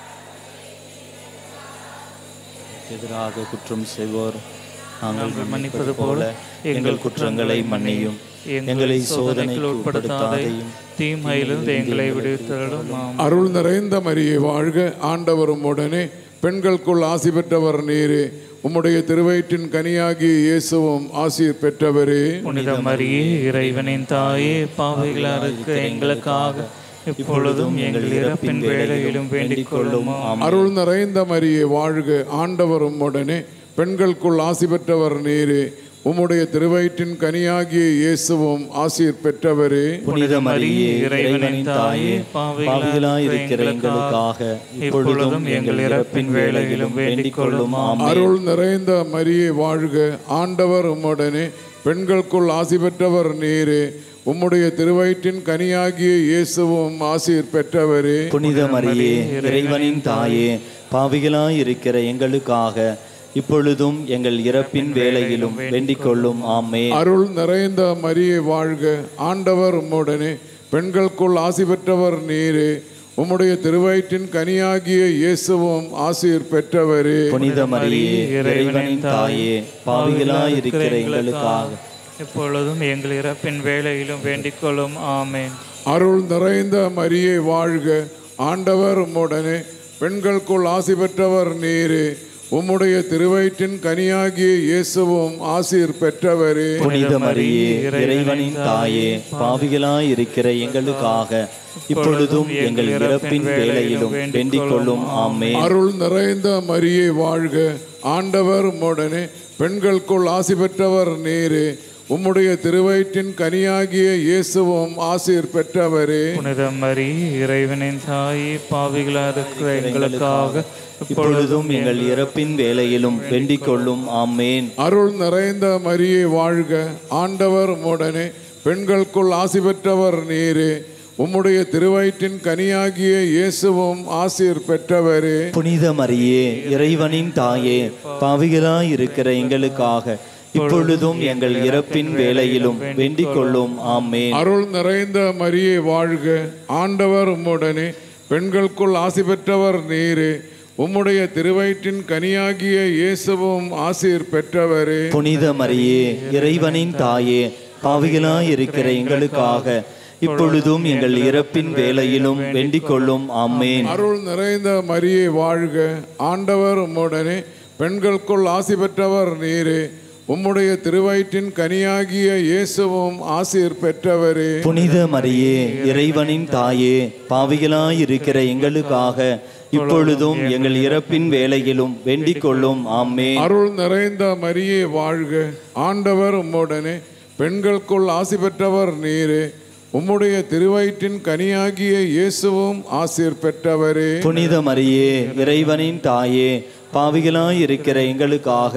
எதிராக குற்றம் செய்வோர் நாங்கள் நாங்கள் மன்னிப்பது போல எங்கள் குற்றங்களை மன்னியும் எங்களை சோதனைக்கு உட்படுத்தாதையும் தீமையிலிருந்து எங்களை விடுவித்தலும் ஆம். அருள் நிறைந்த மரியே வாழ்க ஆண்டவரும் உடனே பெண்களுக்குள் ஆசி பெற்றவர் நீரே உம்முடைய திருவயிற்றின் கனியாகிய இயேசுவும் ஆசீர் பெற்றவரே புனித மரியே இறைவனின் தாயே பாவைகளா இருக்க எங்களுக்காக இப்பொழுதும் எங்கள் இறப்பின் வேளையிலும் வேண்டிக் கொள்ளும் ஆம். அருள் நிறைந்த மரியே வாழ்க ஆண்டவரும் உடனே பெண்களுக்குள் ஆசி பெற்றவர் நீரே உம்முடைய திருவயிற்றின் கனியாகிய இயேசுவும் ஆசீர் பெற்றவரே புனித மரியே இறைவனின் தாயே பாவிகளாய் இருக்கிற எங்களுக்காக இப்பொழுதும் எங்கள் இறப்பின் வேளையிலும் வேண்டிக் கொள்ளும் ஆமென் அருள் நிறைந்த மரியே வாழ்க ஆண்டவர் உம்முடனே பெண்களுக்குள் ஆசி பெற்றவர் நீரே உம்முடைய திருவயிற்றின் கனியாகிய இயேசுவும் ஆசீர் பெற்றவரே புனித மரியே இறைவனின் தாயே பாவிகளாய் இருக்கிற எங்களுக்காக இப்பொழுதும் எங்கள் இறப்பின் வேளையிலும் வேண்டிக் கொள்ளும் ஆமென் அருள் நிறைந்த மரியே வாழ்க ஆண்டவர் உம்முடனே பெண்களுக்குள் ஆசி பெற்றவர் நீரே உம்முடைய திருவயிற்றின் கனியாகிய இயேசுவும் ஆசீர் பெற்றவரே புனித மரியே இறைவனின் தாயே பாவிகளாய் இருக்கிற எங்களுக்காக இப்பொழுதும் எங்கள் இறப்பின் வேளையிலும் வேண்டிக் கொள்ளும் ஆமேன் அருள் நிறைந்த மரியே வாழ்க ஆண்டவர் உம்முடனே பெண்களுக்குள் ஆசி பெற்றவர் நீரே உம்முடைய திருவயிற்றின் கனியாகிய இயேசுவும் ஆசீர் பெற்றவரே புனித மரியே இறைவனின் தாயே பாவிகளாய் இருக்கிற எங்களுக்காக இப்பொழுதும் எங்கள் இறப்பின் வேளையிலும் வேண்டிக் கொள்ளும் ஆமென் அருள் நிறைந்த மரியே வாழ்க ஆண்டவர் உம்முடனே பெண்களுக்குள் ஆசி பெற்றவர் நீரே உம்முடைய திருவயிற்றின் கனியாகிய இயேசுவும் ஆசீர் பெற்றவரே புனித மரி இறைவனின் தாயே பாவிகளா இருக்கிற எங்களுக்காக இப்பொழுதும் எங்கள் இறப்பின் வேளையிலும் வேண்டிக் கொள்ளும் ஆமேன் அருள் நிறைந்த மரியே வாழ்க ஆண்டவர் உம்முடனே பெண்களுக்குள் ஆசி பெற்றவர் நீரே உம்முடைய திருவயிற்றின் கனியாகிய இயேசுவும் ஆசீர் பெற்றவரே புனித மரியே இறைவனின் தாயே பாவிகளாய் இருக்கிற எங்களுக்காக இப்பொழுதும் எங்கள் இறப்பின் வேளையிலும் வேண்டிக் கொள்ளும் ஆமேன் அருள் நிறைந்த மரியே வாழ்க ஆண்டவர் உம்முடனே பெண்களுக்குள் ஆசி பெற்றவர் நீரே உம்முடைய திருவயிற்றின் கனியாகிய இயேசுவும் ஆசீர் பெற்றவரே புனித மரியே இறைவனின் தாயே பாவிகளாய் இருக்கிற எங்களுக்காக இப்பொழுதும் எங்கள் இறப்பின் வேளையிலும் வேண்டிக் கொள்ளும் ஆமேன் அருள் நிறைந்த மரியே வாழ்க ஆண்டவர் உம்முடனே பெண்களுக்குள் ஆசி பெற்றவர் நீரே உம்முடைய திருவயிற்றின் கனியாகிய இயேசுவும் ஆசீர் பெற்றவரே புனித மரியே இறைவனின் தாயே பாவிகளாய் இருக்கிற எங்களுக்காக இப்பொழுதும் எங்கள் இறப்பின் வேளையிலும் வேண்டிக் கொள்ளும் ஆமேன் அருள் நிறைந்த மரியே வாழ்க ஆண்டவர் உம்முடனே பெண்களுக்குள் ஆசி பெற்றவர் நீரே உம்முடைய திருவயிற்றின் கனியாகிய இயேசுவும் ஆசீர் பெற்றவரே புனித மரியே இறைவனின் தாயே பாவிகளாய் இருக்கிற எங்களுக்காக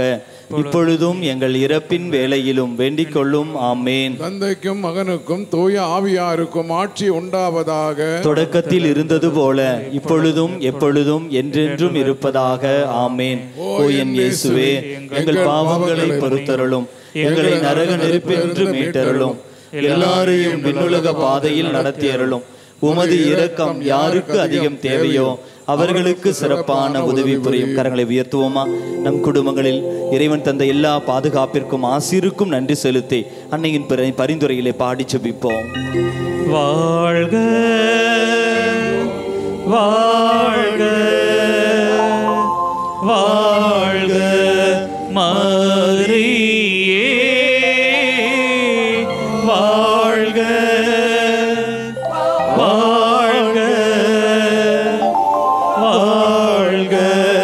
இப்பொழுதும் எங்கள் இறப்பின் வேளையிலும் வேண்டிக் கொள்ளும் ஆமேன் தந்தைக்கும் மகனுக்கும் தூய ஆவியாருக்கும் ஆட்சி உண்டாவதாக தொடக்கத்தில் இருந்தது போல இப்பொழுதும் எப்பொழுதும் என்றென்றும் இருப்பதாக ஆமேன் ஓ என் இயேசுவே எங்கள் பாவங்களை பொறுத்தருளும் எங்களை நரக நெருப்பின்று மீட்டருளும் எல்லாரையும் விண்ணுலக பாதையில் நடத்தியருளும் உமது இரக்கம் யாருக்கு அதிகம் தேவையோ அவர்களுக்கு சிறப்பான உதவி புரியும் கரங்களை உயர்த்துவோமா நம் குடும்பங்களில் இறைவன் தந்த எல்லா பாதுகாப்பிற்கும் ஆசிருக்கும் நன்றி செலுத்தி அன்னையின் பிற- பரிந்துரையிலே பாடி செபிப்போம் வாழ்க வாழ்க வாழ்க மரியே வாழ்க வாழ்க வாழ்க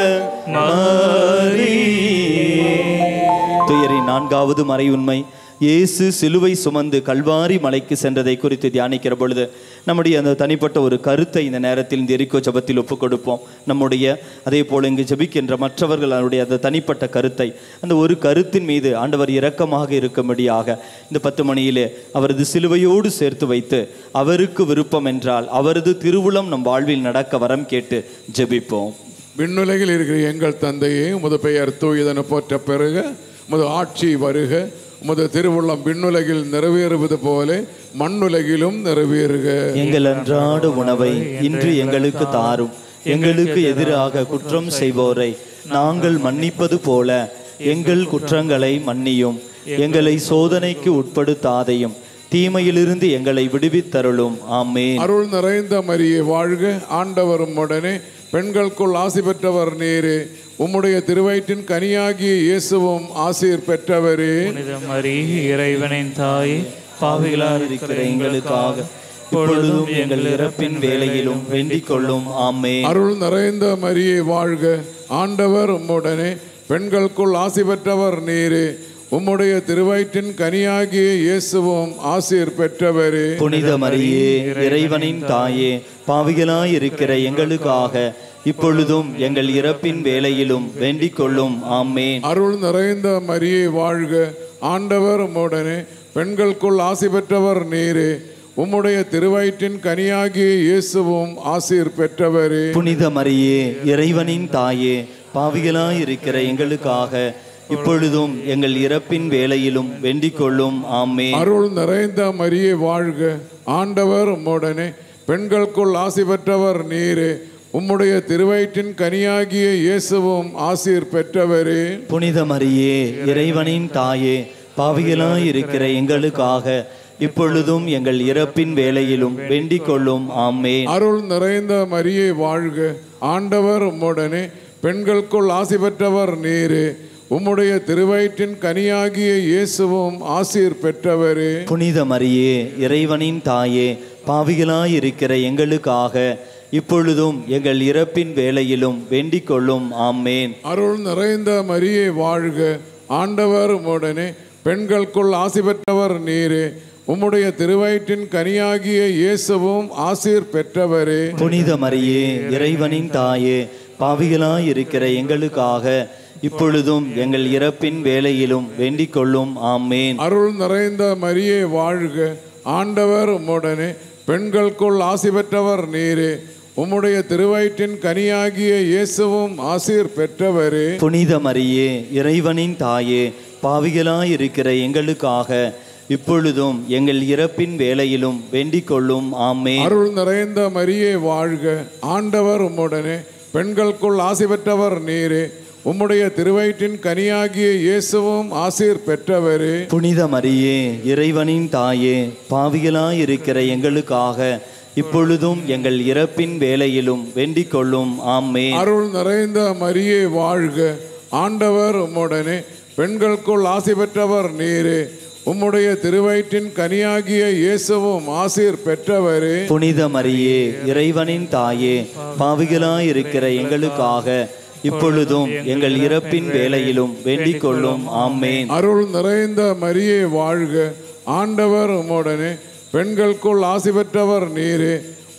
மரியே துயரின் நான்காவது மறை உண்மை இயேசு சிலுவை சுமந்து கல்வாரி மலைக்கு சென்றதை குறித்து தியானிக்கிற பொழுது நம்முடைய அந்த தனிப்பட்ட ஒரு கருத்தை இந்த நேரத்தில் இந்த எரிக்கோ ஜபத்தில் ஒப்புக் கொடுப்போம் நம்முடைய அதே போல இங்கு ஜெபிக்கின்ற மற்றவர்கள் அவருடைய அந்த தனிப்பட்ட கருத்தை அந்த ஒரு கருத்தின் மீது ஆண்டவர் இரக்கமாக இருக்கும்படியாக இந்த பத்து மணியிலே அவரது சிலுவையோடு சேர்த்து வைத்து அவருக்கு விருப்பம் என்றால் அவரது திருவுளம் நம் வாழ்வில் நடக்க வரம் கேட்டு ஜெபிப்போம் விண்ணுலகில் இருக்கிற எங்கள் தந்தையே உமது பெயர் தூயதென போற்ற பெருக உமது ஆட்சி வருக உமது திருவுள்ளம் விண்ணுலகில் நிறைவேறுவது போல மண்ணுலகிலும் நிறைவேறுக எங்கள் அன்றாட உணவை இன்று எங்களுக்கு தாரும் எங்களுக்கு எதிராக குற்றம் செய்வோரை நாங்கள் மன்னிப்பது போல எங்கள் குற்றங்களை மன்னியும் எங்களை சோதனைக்கு உட்படுத்தாதையும் தீமையிலிருந்து எங்களை விடுவித்தருளும் ஆமென் அருள் நிறைந்த மரியே வாழ்க ஆண்டவரும் உடனே பெண்களுக்குள் ஆசி பெற்றவர் நீரே உம்முடைய திருவயிற்றின் கனியாகிய இயேசுவும் ஆசீர் பெற்றவரே புனித மரி இறைவனின் தாய் பாவிகளார் இருக்கிற எங்களுக்காக இப்பொழுதும் எங்கள் இறப்பின் வேளையிலும் வேண்டிக் கொள்ளும் ஆமென் அருள் நிறைந்த மரியே வாழ்க ஆண்டவர் உம்முடனே பெண்களுக்குள் ஆசி பெற்றவர் நீரே உம்முடைய திருவயிற்றின் கனியாகிய இயேசுவும் ஆசீர் பெற்றவரே புனித மரியே இறைவனின் தாயே பாவிகளாய் இருக்கிற எங்களுக்காக இப்பொழுதும் எங்கள் இறப்பின் வேளையிலும் வேண்டிக் கொள்ளும் ஆமேன் அருள் நிறைந்த மரியே வாழ்க ஆண்டவர் உம்முடனே பெண்களுக்குள் ஆசி பெற்றவர் நீரே உம்முடைய திருவயிற்றின் கனியாகிய இயேசுவும் ஆசீர் பெற்றவரே புனித மரியே இறைவனின் தாயே பாவிகளாய் இருக்கிற எங்களுக்காக இப்பொழுதும் எங்கள் இறப்பின் வேளையிலும் வேண்டிக் கொள்ளும் ஆமேன் அருள் நிறைந்த மரியே வாழ்க ஆண்டவர் உம்முடனே பெண்களுக்குள் ஆசி பெற்றவர் நீரே உம்முடைய திருவயிற்றின் கனியாகிய இயேசுவும் ஆசீர் பெற்றவரே புனித மரியே இறைவனின் தாயே பாவிகளாய் இருக்கிற எங்களுக்காக இப்பொழுதும் எங்கள் இறப்பின் வேளையிலும் வேண்டிக் கொள்ளும் ஆமேன் அருள் நிறைந்த மரியே வாழ்க ஆண்டவர் உம்முடனே பெண்களுக்குள் ஆசி பெற்றவர் நீரே உம்முடைய திருவயிற்றின் கனியாகிய இயேசுவும் ஆசீர் பெற்றவரே புனித மரியே இறைவனின் தாயே பாவிகளாய் இருக்கிற எங்களுக்காக இப்பொழுதும் எங்கள் இறப்பின் வேளையிலும் வேண்டிக் கொள்ளும் ஆமேன் அருள் நிறைந்த மரியே வாழ்க ஆண்டவர் உம்முடனே பெண்களுக்குள் ஆசி பெற்றவர் நீரே உம்முடைய திருவயிற்றின் கனியாகிய இயேசுவும் ஆசீர் பெற்றவரே புனித மரியே இறைவனின் தாயே பாவிகளாய் இருக்கிற எங்களுக்காக இப்பொழுதும் எங்கள் இறப்பின் வேளையிலும் வேண்டிக் கொள்ளும் ஆமேன் அருள் நிறைந்த மரியே வாழ்க ஆண்டவர் உம்முடனே பெண்களுக்குள் ஆசி பெற்றவர் நீரே உம்முடைய திருவயிற்றின் கனியாகிய இயேசுவும் ஆசீர் பெற்றவரே புனித மரியே இறைவனின் தாயே பாவிகளாய் இருக்கிற எங்களுக்காக இப்பொழுதும் எங்கள் இறப்பின் வேளையிலும் வேண்டிக் கொள்ளும் ஆமேன் அருள் நிறைந்த மரியே வாழ்க ஆண்டவர் உம்முடனே பெண்களுக்குள் ஆசி பெற்றவர் நீரே உம்முடைய திருவயிற்றின் கனியாகிய இயேசுவும் ஆசீர் பெற்றவரே புனித மரியே இறைவனின் தாயே பாவிகளாய் இருக்கிற எங்களுக்காக இப்பொழுதும் எங்கள் இறப்பின் வேளையிலும் வேண்டிக் கொள்ளும் ஆமேன் அருள் நிறைந்த மரியே வாழ்க ஆண்டவர் உம்முடனே பெண்களுக்குள் ஆசி பெற்றவர் நீரே உம்முடைய திருவயிற்றின் கனியாகிய இயேசுவும் ஆசீர் பெற்றவரே புனித மரியே இறைவனின் தாயே பாவிகளாய் இருக்கிற எங்களுக்காக இப்பொழுதும் எங்கள் இறப்பின் வேளையிலும் வேண்டிக் கொள்ளும் ஆமேன் அருள் நிறைந்த மரியே வாழ்க ஆண்டவர் உம்முடனே பெண்களுக்குள் ஆசி பெற்றவர் நீரே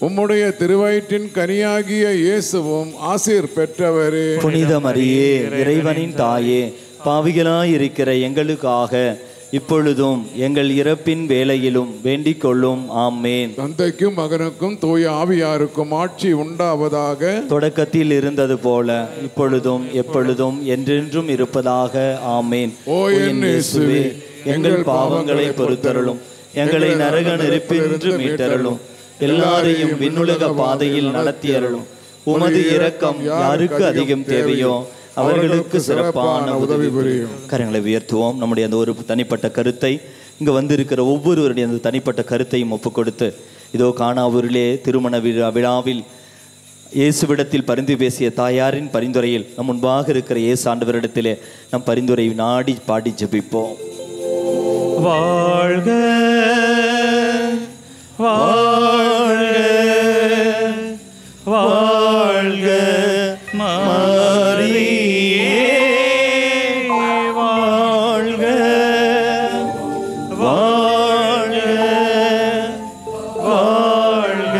உம்முடைய திருவயிற்றின் கனியாகிய இயேசுவும் ஆசீர் பெற்றவரே புனித மரியே இறைவனின் தாயே பாவிகளாயிருக்கிற எங்களுக்காக இப்பொழுதும் எங்கள் இறப்பின் வேளையிலும் வேண்டிக் கொள்ளும் ஆமேன் தந்தைக்கும் மகனுக்கும் தூய ஆவியாருக்கும் ஆட்சி உண்டாவதாக தொடக்கத்தில் இருந்தது போல இப்பொழுதும் எப்பொழுதும் என்றென்றும் இருப்பதாக ஆமேன் ஓ என் இயேசுவே, எங்கள் பாவங்களை பொறுத்தருளும் எங்களை நரக நெருப்பின்று மீட்டருளும் எல்லாரையும் விண்ணுலக பாதையில் நடத்தியருளும் உமது இரக்கம் யாருக்கு அதிகம் தேவையோ அவர்களுக்கு சிறப்பான உதவி புரியும் கரங்களை உயர்த்துவோம் நம்முடைய அந்த ஒரு தனிப்பட்ட கருத்தை இங்க வந்திருக்கிற ஒவ்வொருவருடைய அந்த தனிப்பட்ட கருத்தையும் ஒப்புக் கொடுத்து இதோ காணாவூரிலே திருமண விழா விழாவில் இயேசுவிடத்தில் பரிந்து பேசிய தாயாரின் பரிந்துரையில் நம் முன்பாக இருக்கிற இயேசு ஆண்டவரிடத்திலே நம் பரிந்துரை நாடி பாடி ஜெபிப்போம் வாழ்க வாழ்க வாழ்க மாரியே வாழ்க வாழ்க வாழ்க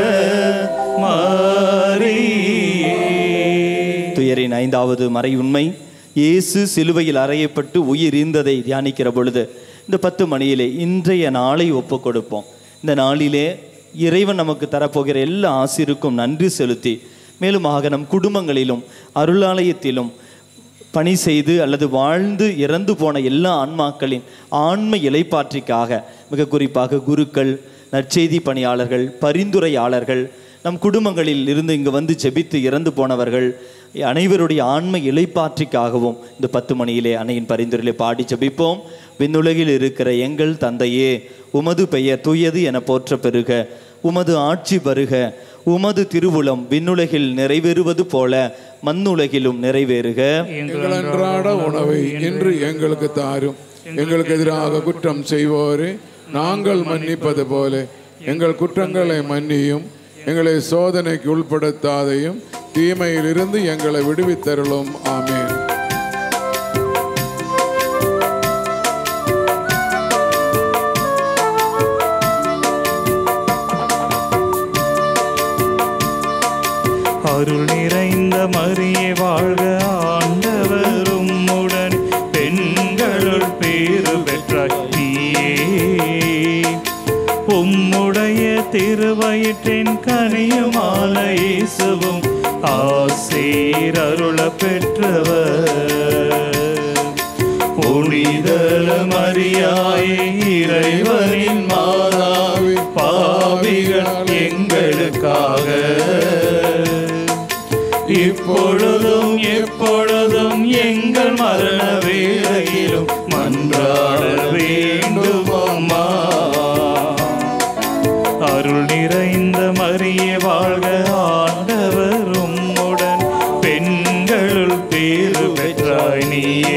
மாரியே துயரின் ஐந்தாவது மறை உண்மை இயேசு சிலுவையில் அறையப்பட்டு உயிர் ஈந்ததை தியானிக்கிற பொழுது இந்த பத்து மணியிலே இன்றைய நாளை ஒப்புக் கொடுப்போம் இந்த நாளிலே இறைவன் நமக்கு தரப்போகிற எல்லா ஆசிருக்கும் நன்றி செலுத்தி மேலுமாக நம் குடும்பங்களிலும் அருளாலயத்திலும் பணி செய்து அல்லது வாழ்ந்து இறந்து போன எல்லா ஆன்மாக்களின் ஆன்ம இலைப்பாற்றிக்காக மிக குறிப்பாக குருக்கள் நற்செய்தி பணியாளர்கள் பரிந்துரையாளர்கள் நம் குடும்பங்களில் இருந்து இங்கு வந்து ஜெபித்து இறந்து போனவர்கள் அனைவருடைய ஆன்ம இலைப்பாற்றிக்காகவும் இந்த பத்து மணியிலே அன்னையின் பரிந்துரையிலே பாடி ஜெபிப்போம் விண்ணுலகில் இருக்கிற எங்கள் தந்தையே உமது பெயர் தூயது என போற்ற பெறுக உமது ஆட்சி வருக உமது திருவுளம் விண்ணுலகில் நிறைவேறுவது போல மண்ணுலகிலும் நிறைவேறுக எங்கள் அன்றாட உணவை இன்று எங்களுக்கு தாரும் எங்களுக்கு எதிராக குற்றம் செய்வோரே நாங்கள் மன்னிப்பது போல எங்கள் குற்றங்களை மன்னியும் எங்களை சோதனைக்கு உட்படுத்தாதையும் தீமையிலிருந்து எங்களை விடுவித்தருளும் ஆமென் அருள் நிறைந்த மரியே வாழ்க ஆண்டவரும் உடன் பெண்களுள் பேறு பெற்றாய் நீயே உம்முடைய திருவயிற்றின் கனியுமான இயேசுவும் ஆசீர் அருள பெற்றவர் புனித மரியாயே இறைவனின் மாதாவி பாவிகள் எங்களுக்காக இப்பொழுதும் எப்பொழுதும் எங்கள் மரண வேளையிலும் மன்றாட வேண்டும் அம்மா அருள் நிறைந்த மரிய வாழ்க ஆண்டவர் உம்முடன் பெண்களுள் பேறு பெற்றாய் நீயே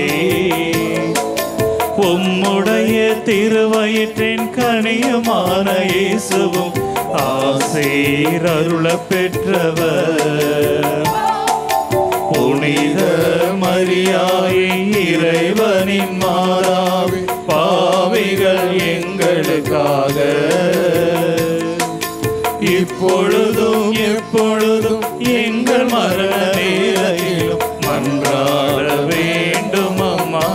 உம்முடைய திருவயிற்றின் கனியுமான இயேசுவும் ஆசீர் அருள பெற்றவர் புனித மரியாயே இறைவனின் மாதாவி பாவிகள் எங்களுக்காக இப்பொழுதும் எப்பொழுதும் எங்கள் மரண நேரத்திலும் மன்றாட வேண்டும் அம்மா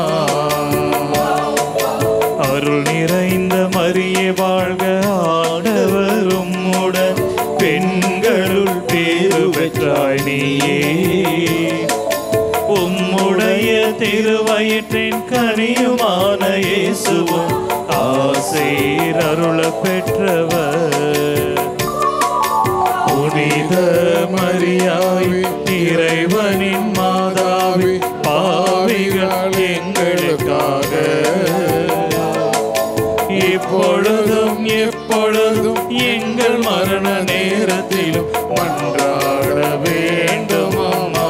அருள் நிறைந்த மரியே வாழ்க ஆண்டவர் உம்முடன் பெண்களுள் பேறு பெற்றாய் நீயே உம்முடைய திருவயிற்றின் கனியுமான இயேசுவும் ஆசீர் அருள பெற்றவர் புனித மரியாவி இறைவனின் மாதாவி பாவிகள் எங்களுக்காக இப்பொழுதும் எப்பொழுதும் எங்கள் மரண நேரத்திலும் மன்றாட வேண்டும் அம்மா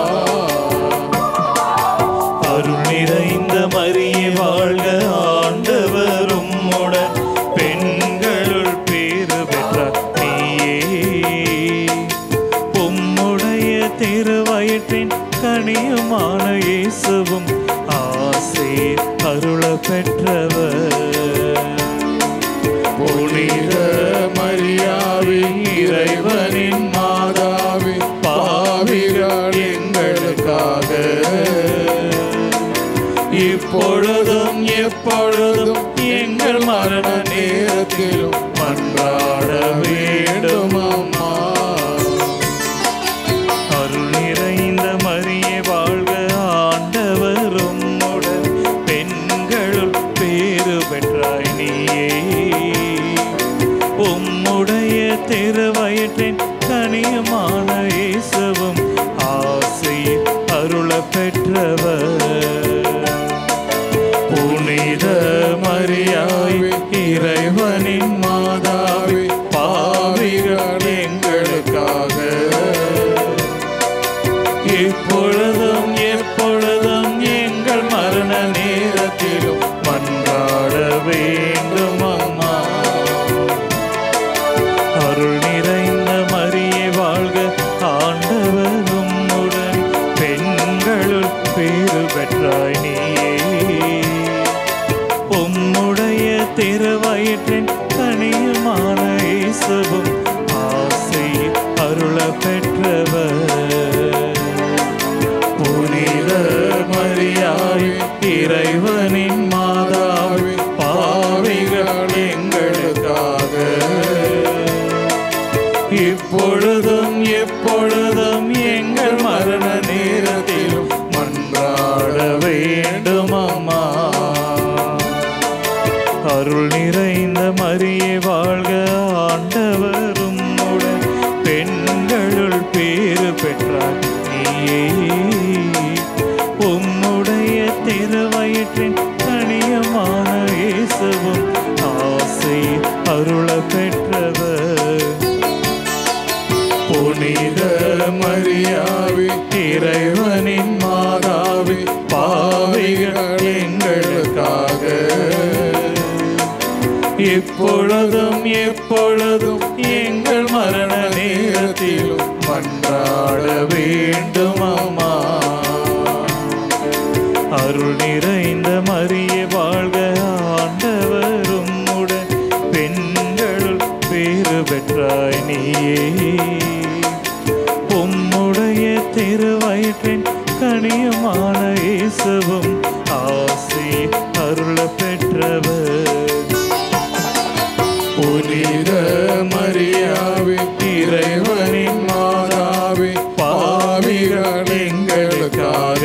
அருள் நிறைந்த மரியே வாழ்க ஆண்டவர் உம்முடன் பெண்களுள் பேறு பெற்றார் நீயே உம்முடைய திருவயிற்றின் கனியுமான இயேசுவும் ஆசை அருள பெற்றவர் புனித புனித மரியாவே இறைவனின் மாதாவே பாவிகள் எங்களுக்காக இப்பொழுதும் எப்பொழுதும் எங்கள் மரண நேரத்திலும் மன்றாட வேண்டும் அம்மா அருள் நிறைந்த மரியே வாழ்க ஆண்டவர் உம்முடன் பெண்களுள் பேறு பெற்றாய் நீயே உம்முடைய திருவயிற்றின் கனியமான இயேசுவும் ஆசை அருள பெற்றவர் புனித மரியாவே இறைவனின் மாதாவே பாவிகள் எங்களுக்காக இப்பொழுதும் எப்பொழுதும் எங்கள் மரண நேரத்திலும் மன்றாட வேண்டும் அம்மா அருள் நிறைந்த மரியே வாழ்க ஆண்டவர் உம்முடன் பெண்களுள் பேறு பெற்றாய் நீயே உம்முடைய திருவயிற்றின் கனியமான இயேசுவும் ஆசை அருள பெற்றவர் புனித மரியாவே இறைவனின் மாதாவே பாவிகள் எங்களுக்காக இப்பொழுதும் எப்பொழுதும் எங்கள் மரண நேரத்திலும் மன்றாட வேண்டும் அம்மா அருள் நிறைந்த மரியே வாழ்க ஆண்டவர் உம்முடன் பெண்களுள் பேறு பெற்றார் நீயே உம்முடைய திருவயிற்றின் கனியமான இயேசுவும் ஆசை அருள பெற்றவர் புனித மரியாவே இறைவனின் மாதாவே பாவிகள் எங்களுக்காக இப்பொழுதும் எப்பொழுதும் எங்கள் மரண நேரத்திலும் மன்றாட வேண்டும் அம்மா அருள் நிறைந்த மரியே வாழ்க ஆண்டவர் உம்முடன் பெண்களுள் பேறு பெற்றாய் நீயே உம்முடைய திருவயிற்றின் கனியமான இயேசுவும் ஆசை அருள பெற்றவர் புனித மரியாவே இறைவனின் மாதாவே பாவிகள் எங்களுக்காக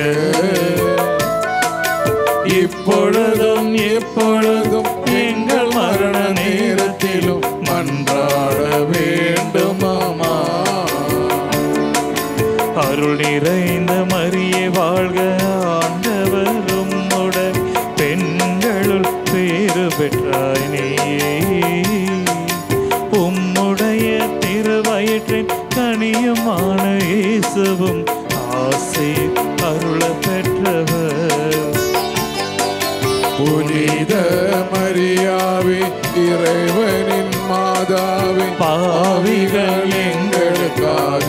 இப்பொழுதும் எப்பொழுதும் எங்கள் மரண நேரத்திலும் மன்றாட வேண்டும் அம்மா அருள் நிறைந்த மரியே வாழ்க ஆண்டவர் உம்முடன் பெண்களுள் பேறு பெற்றாய் நீயே உம்முடைய திருவயிற்றின் கனியமான இயேசுவும் ஆசை அருள பெற்றவர் புனித மரியாவே இறைவனின் மாதாவே பாவிகள் எங்களுக்காக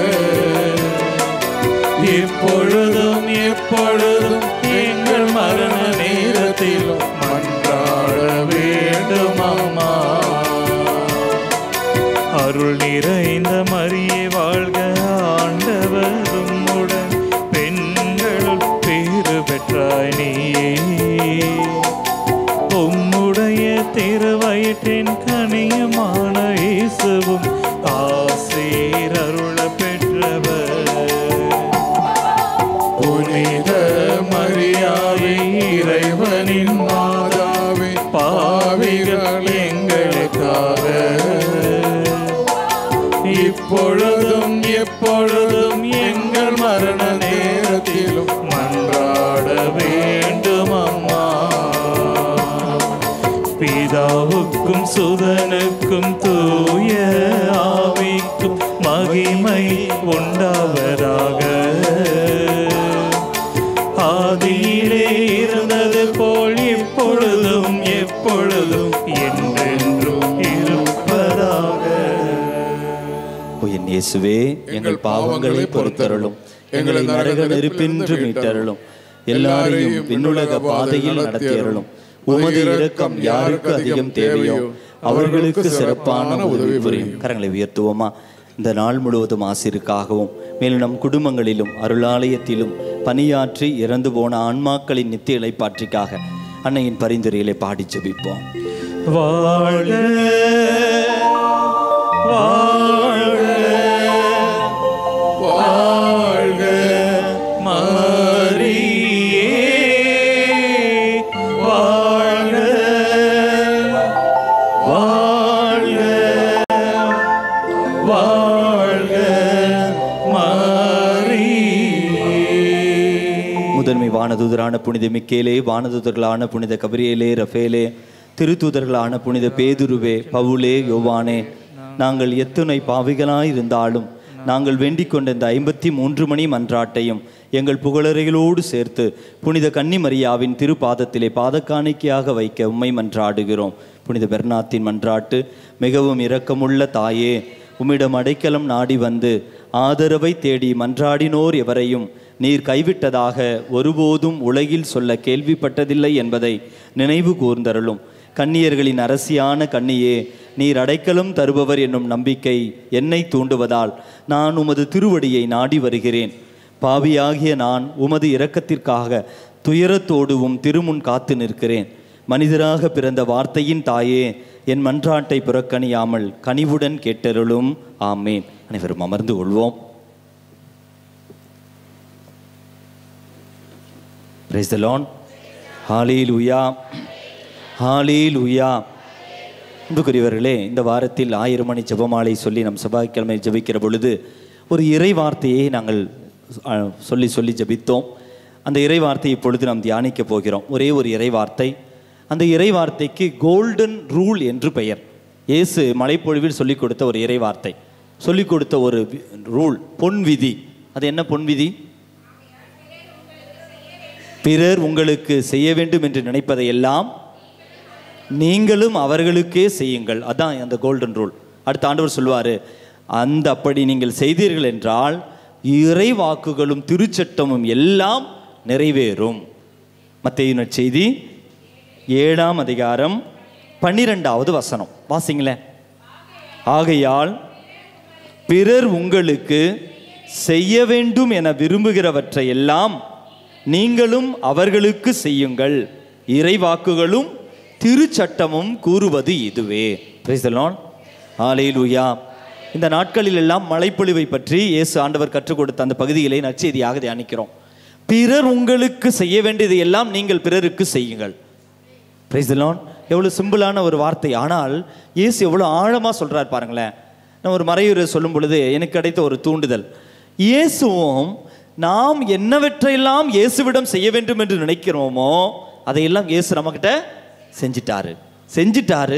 இப்பொழுதும் எப்பொழுதும் எங்கள் மரண நேரத்திலும் மன்றாட வேண்டும் அம்மா அருள் நிறைந்த மரியே வாழ்க ஆண்டவர் உம்முடன் பெண்களுள் பேறு பெற்றாய் நீயே உம்முடைய திருவயிற்றின் கனியமான இயேசுவும் ஆசீர் அருள பெற்றவர் புனித மரியாவே இறைவனின் மாதாவே பாவிகள் எங்களுக்காக இப்பொழுதும் எப்பொழுதும் எங்கள் மரண நேரத்திலும் மன்றாட வேண்டும் அம்மா பிதாவுக்கும் சுதனுக்கும் தூய ஆவிக்கும் மகிமை உண்டாவதாக ஆதியிலே இருந்தது போல் இப்பொழுதும் எப்பொழுதும் என்றென்றும் இருப்பதாக ஓ என் இயேசுவே எங்கள் பாவங்களை பொறுத்தருளும் எங்களை நரக நெருப்பின்று மீட்டருளும் எல்லாரையும் விண்ணுலக பாதையில் நடத்தியருளும் உமது இரக்கம் யாருக்கு அதிகம் தேவையோ அவர்களுக்கு சிறப்பான உதவி புரியும் கரங்களை உயர்த்துவோமா இந்த நாள் முழுவதும் ஆசிருக்காகவும் மேலும் நம் குடும்பங்களிலும் அருளாலயத்திலும் பணியாற்றி இறந்து போன ஆன்மாக்களின் நித்திய இலைப்பாற்றிக்காக அன்னையின் பரிந்துரைகளை பாடி ஜெபிப்போம் வாழ்க வாழ்க வாழ்க மரியே வாழ்க வாழ்க வாழ்க மரியே முதன்மை வானதூதரான புனித மிக்கேலே வானதூதர்களான புனித கபிரியேலே ரஃபேலே திருத்தூதர்களான புனித பேதுருவே பவுலே யோவானே நாங்கள் எத்துணை பாவிகளாய் இருந்தாலும் நாங்கள் வேண்டிக் கொண்ட இந்த ஐம்பத்தி மூன்று மணி மன்றாட்டையும் எங்கள் புகழறைகளோடு சேர்த்து புனித கன்னிமரியாவின் திருப்பாதத்திலே பாதக்காணிக்கையாக வைக்க உம்மை மன்றாடுகிறோம் புனித பெர்னாத்தின் மன்றாட்டு மிகவும் இரக்கமுள்ள தாயே உம்மிடம் அடைக்கலம் நாடி வந்து ஆதரவை தேடி மன்றாடினோர் எவரையும் நீர் கைவிட்டதாக ஒருபோதும் உலகில் சொல்ல கேள்விப்பட்டதில்லை என்பதை நினைவு கூர்ந்தருளும் கன்னியர்களின் அரசியான கன்னியே நீர் அடைக்கலம் தருபவர் என்னும் நம்பிக்கை என்னை தூண்டுவதால் நான் உமது திருவடியை நாடி வருகிறேன் பாவியாகிய நான் உமது இரக்கத்திற்காக துயரத்தோடு உம் திருமுன் காத்து நிற்கிறேன் மனிதராக பிறந்த வார்த்தையின் தாயே என் மன்றாட்டை புறக்கணியாமல் கனிவுடன் கேட்டருளும் ஆமேன் அனைவரும் அமர்ந்து கொள்வோம் Praise the Lord. Hallelujah. Hallelujah. அன்புக்குரியவர்களே இந்த வாரத்தில் ஆயிரம் மணி ஜெபமாலை சொல்லி நம் செவ்வாய்க்கிழமை ஜெபிக்கிற பொழுது ஒரு இறை வார்த்தையை நாங்கள் அஹ், சொல்லி சொல்லி ஜெபித்தோம் அந்த இறை வார்த்தையை இப்பொழுது நாம் தியானிக்க போகிறோம் ஒரே ஒரு இறை வார்த்தை அந்த இறை வார்த்தைக்கு கோல்டன் ரூல் என்று பெயர் இயேசு மலைப்பொழிவில் சொல்லிக் கொடுத்த ஒரு இறை வார்த்தை சொல்லிக் கொடுத்த ஒரு ரூல் பொன் விதி அது என்ன பொன் விதி பிறர் உங்களுக்கு செய்ய வேண்டும் என்று நினைப்பதை எல்லாம் நீங்களும் அவர்களுக்கே செய்யுங்கள் அதான் அந்த கோல்டன் ரூல் அடுத்த ஆண்டவர் சொல்வாரு அந்த அப்படி நீங்கள் செய்தீர்கள் என்றால் இறை வாக்குகளும் திருச்சட்டமும் எல்லாம் நிறைவேறும் மத்திய செய்தி ஏழாம் அதிகாரம் பன்னிரெண்டாவது வசனம் வாசிங்களேன் ஆகையால் பிறர் உங்களுக்கு செய்ய வேண்டும் என விரும்புகிறவற்றை எல்லாம் நீங்களும் அவர்களுக்கு செய்யுங்கள் இறைவாக்குகளும் திருச்சட்டமும் கூறுவது இதுவே Praise the Lord. Hallelujah. இந்த நாட்களில் எல்லாம் மழைப்பொழிவை பற்றி இயேசு ஆண்டவர் கற்றுக் கொடுத்த அந்த பகுதிகளை நற்செய்தியாக தியானிக்கிறோம் பிறர் உங்களுக்கு செய்ய வேண்டியதை எல்லாம் நீங்கள் பிறருக்கு செய்யுங்கள் பிரைஸ் லான் எவ்வளோ சிம்பிளான ஒரு வார்த்தை ஆனால் இயேசு எவ்வளோ ஆழமாக சொல்கிறார் பாருங்களேன் நான் ஒரு மறையுரை சொல்லும் பொழுது எனக்கு கிடைத்த ஒரு தூண்டுதல் இயேசுவும் நாம் என்னவற்றையெல்லாம் இயேசுவிடம் செய்ய வேண்டும் என்று நினைக்கிறோமோ அதையெல்லாம் இயேசு நம்மக்கிட்ட செஞ்சிட்டாரு செஞ்சிட்டாரு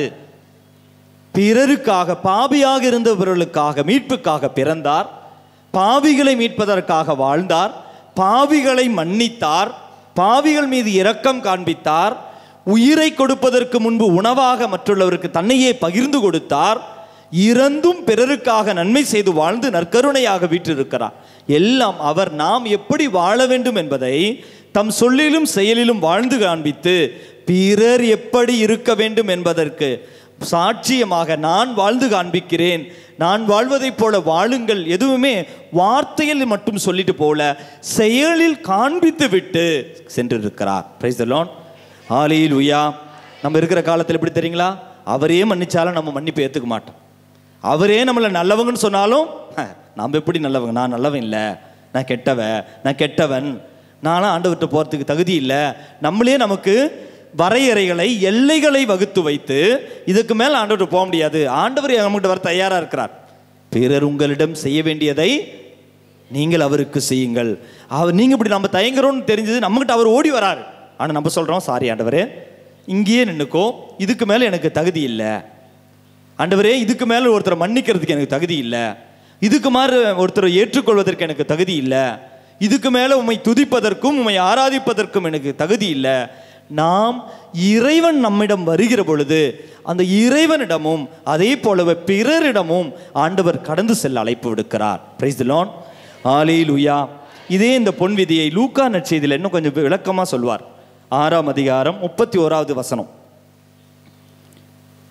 பிறருக்காக பாவியாக இருந்தவர்களுக்காக மீட்புக்காக பிறந்தார் பாவிகளை மீட்பதற்காக வாழ்ந்தார் பாவிகளை மன்னித்தார் பாவிகள் மீது இரக்கம் காண்பித்தார் உயிரை கொடுப்பதற்கு முன்பு உணவாக மற்றுள்ளவருக்கு தன்னையே பகிர்ந்து கொடுத்தார் இறந்தும் பிறருக்காக நன்மை செய்து வாழ்ந்து நற்கருணையாக வீற்றிருக்கிறார் எல்லாம் அவர் நாம் எப்படி வாழ வேண்டும் என்பதை தம் சொல்லிலும் செயலிலும் வாழ்ந்து காண்பித்து பிறர் எப்படி இருக்க வேண்டும் என்பதற்கு சாட்சியமாக நான் வாழ்ந்து காண்பிக்கிறேன் நான் வாழ்வதைப் போல வாழுங்கள் எதுவுமே வார்த்தையில் மட்டும் சொல்லிட்டு போல செயலில் காண்பித்து விட்டு சென்றிருக்கிறார் பிரைஸ் த லார்ட் ஆலையில் உயா நம்ம இருக்கிற காலத்தில் எப்படி தெரியுங்களா அவரே மன்னிச்சாலும் நம்ம மன்னிப்பு ஏற்றுக்க மாட்டோம் அவரே நம்மளை நல்லவங்கன்னு சொன்னாலும் "ஹ, நாம் எப்படி நல்லவங்க நான் நல்லவன் இல்லை நான் கெட்டவன் நான் கெட்டவன் நானும் ஆண்டவர்கிட்ட போகிறதுக்கு தகுதி இல்லை நம்மளே நமக்கு வரையறைகளை எல்லைகளை வகுத்து வைத்து இதுக்கு மேலே ஆண்டவர்கிட்ட போக முடியாது ஆண்டவர் நம்மகிட்ட வர தயாராக இருக்கிறார் பிறர் உங்களிடம் செய்ய வேண்டியதை நீங்கள் அவருக்கு செய்யுங்கள் அவர் நீங்கள் இப்படி நம்ம தயங்குறோம்னு தெரிஞ்சது நம்மகிட்ட அவர் ஓடி வராரு ஆனால் நம்ம சொல்கிறோம் சாரி ஆண்டவரே இங்கேயே நின்றுக்கோ இதுக்கு மேலே எனக்கு தகுதி இல்லை ஆண்டவரே இதுக்கு மேலே ஒருத்தரை மன்னிக்கிறதுக்கு எனக்கு தகுதி இல்லை இதுக்கு மாதிரி ஒருத்தரை ஏற்றுக்கொள்வதற்கு எனக்கு தகுதி இல்லை இதுக்கு மேலே உம்மை துதிப்பதற்கும் உம்மை ஆராதிப்பதற்கும் எனக்கு தகுதி இல்லை நாம் இறைவன் நம்மிடம் வருகிற பொழுது அந்த இறைவனிடமும் அதே போலவே பிறரிடமும் ஆண்டவர் கடந்து செல்ல அழைப்பு விடுக்கிறார் பிரைஸ் லான் ஆலில் உயா இதே இந்த பொன் விதியை லூக்கா நற்செய்தியில் இன்னும் கொஞ்சம் விளக்கமாக சொல்வார் ஆறாம் அதிகாரம் முப்பத்தி ஓராவது வசனம்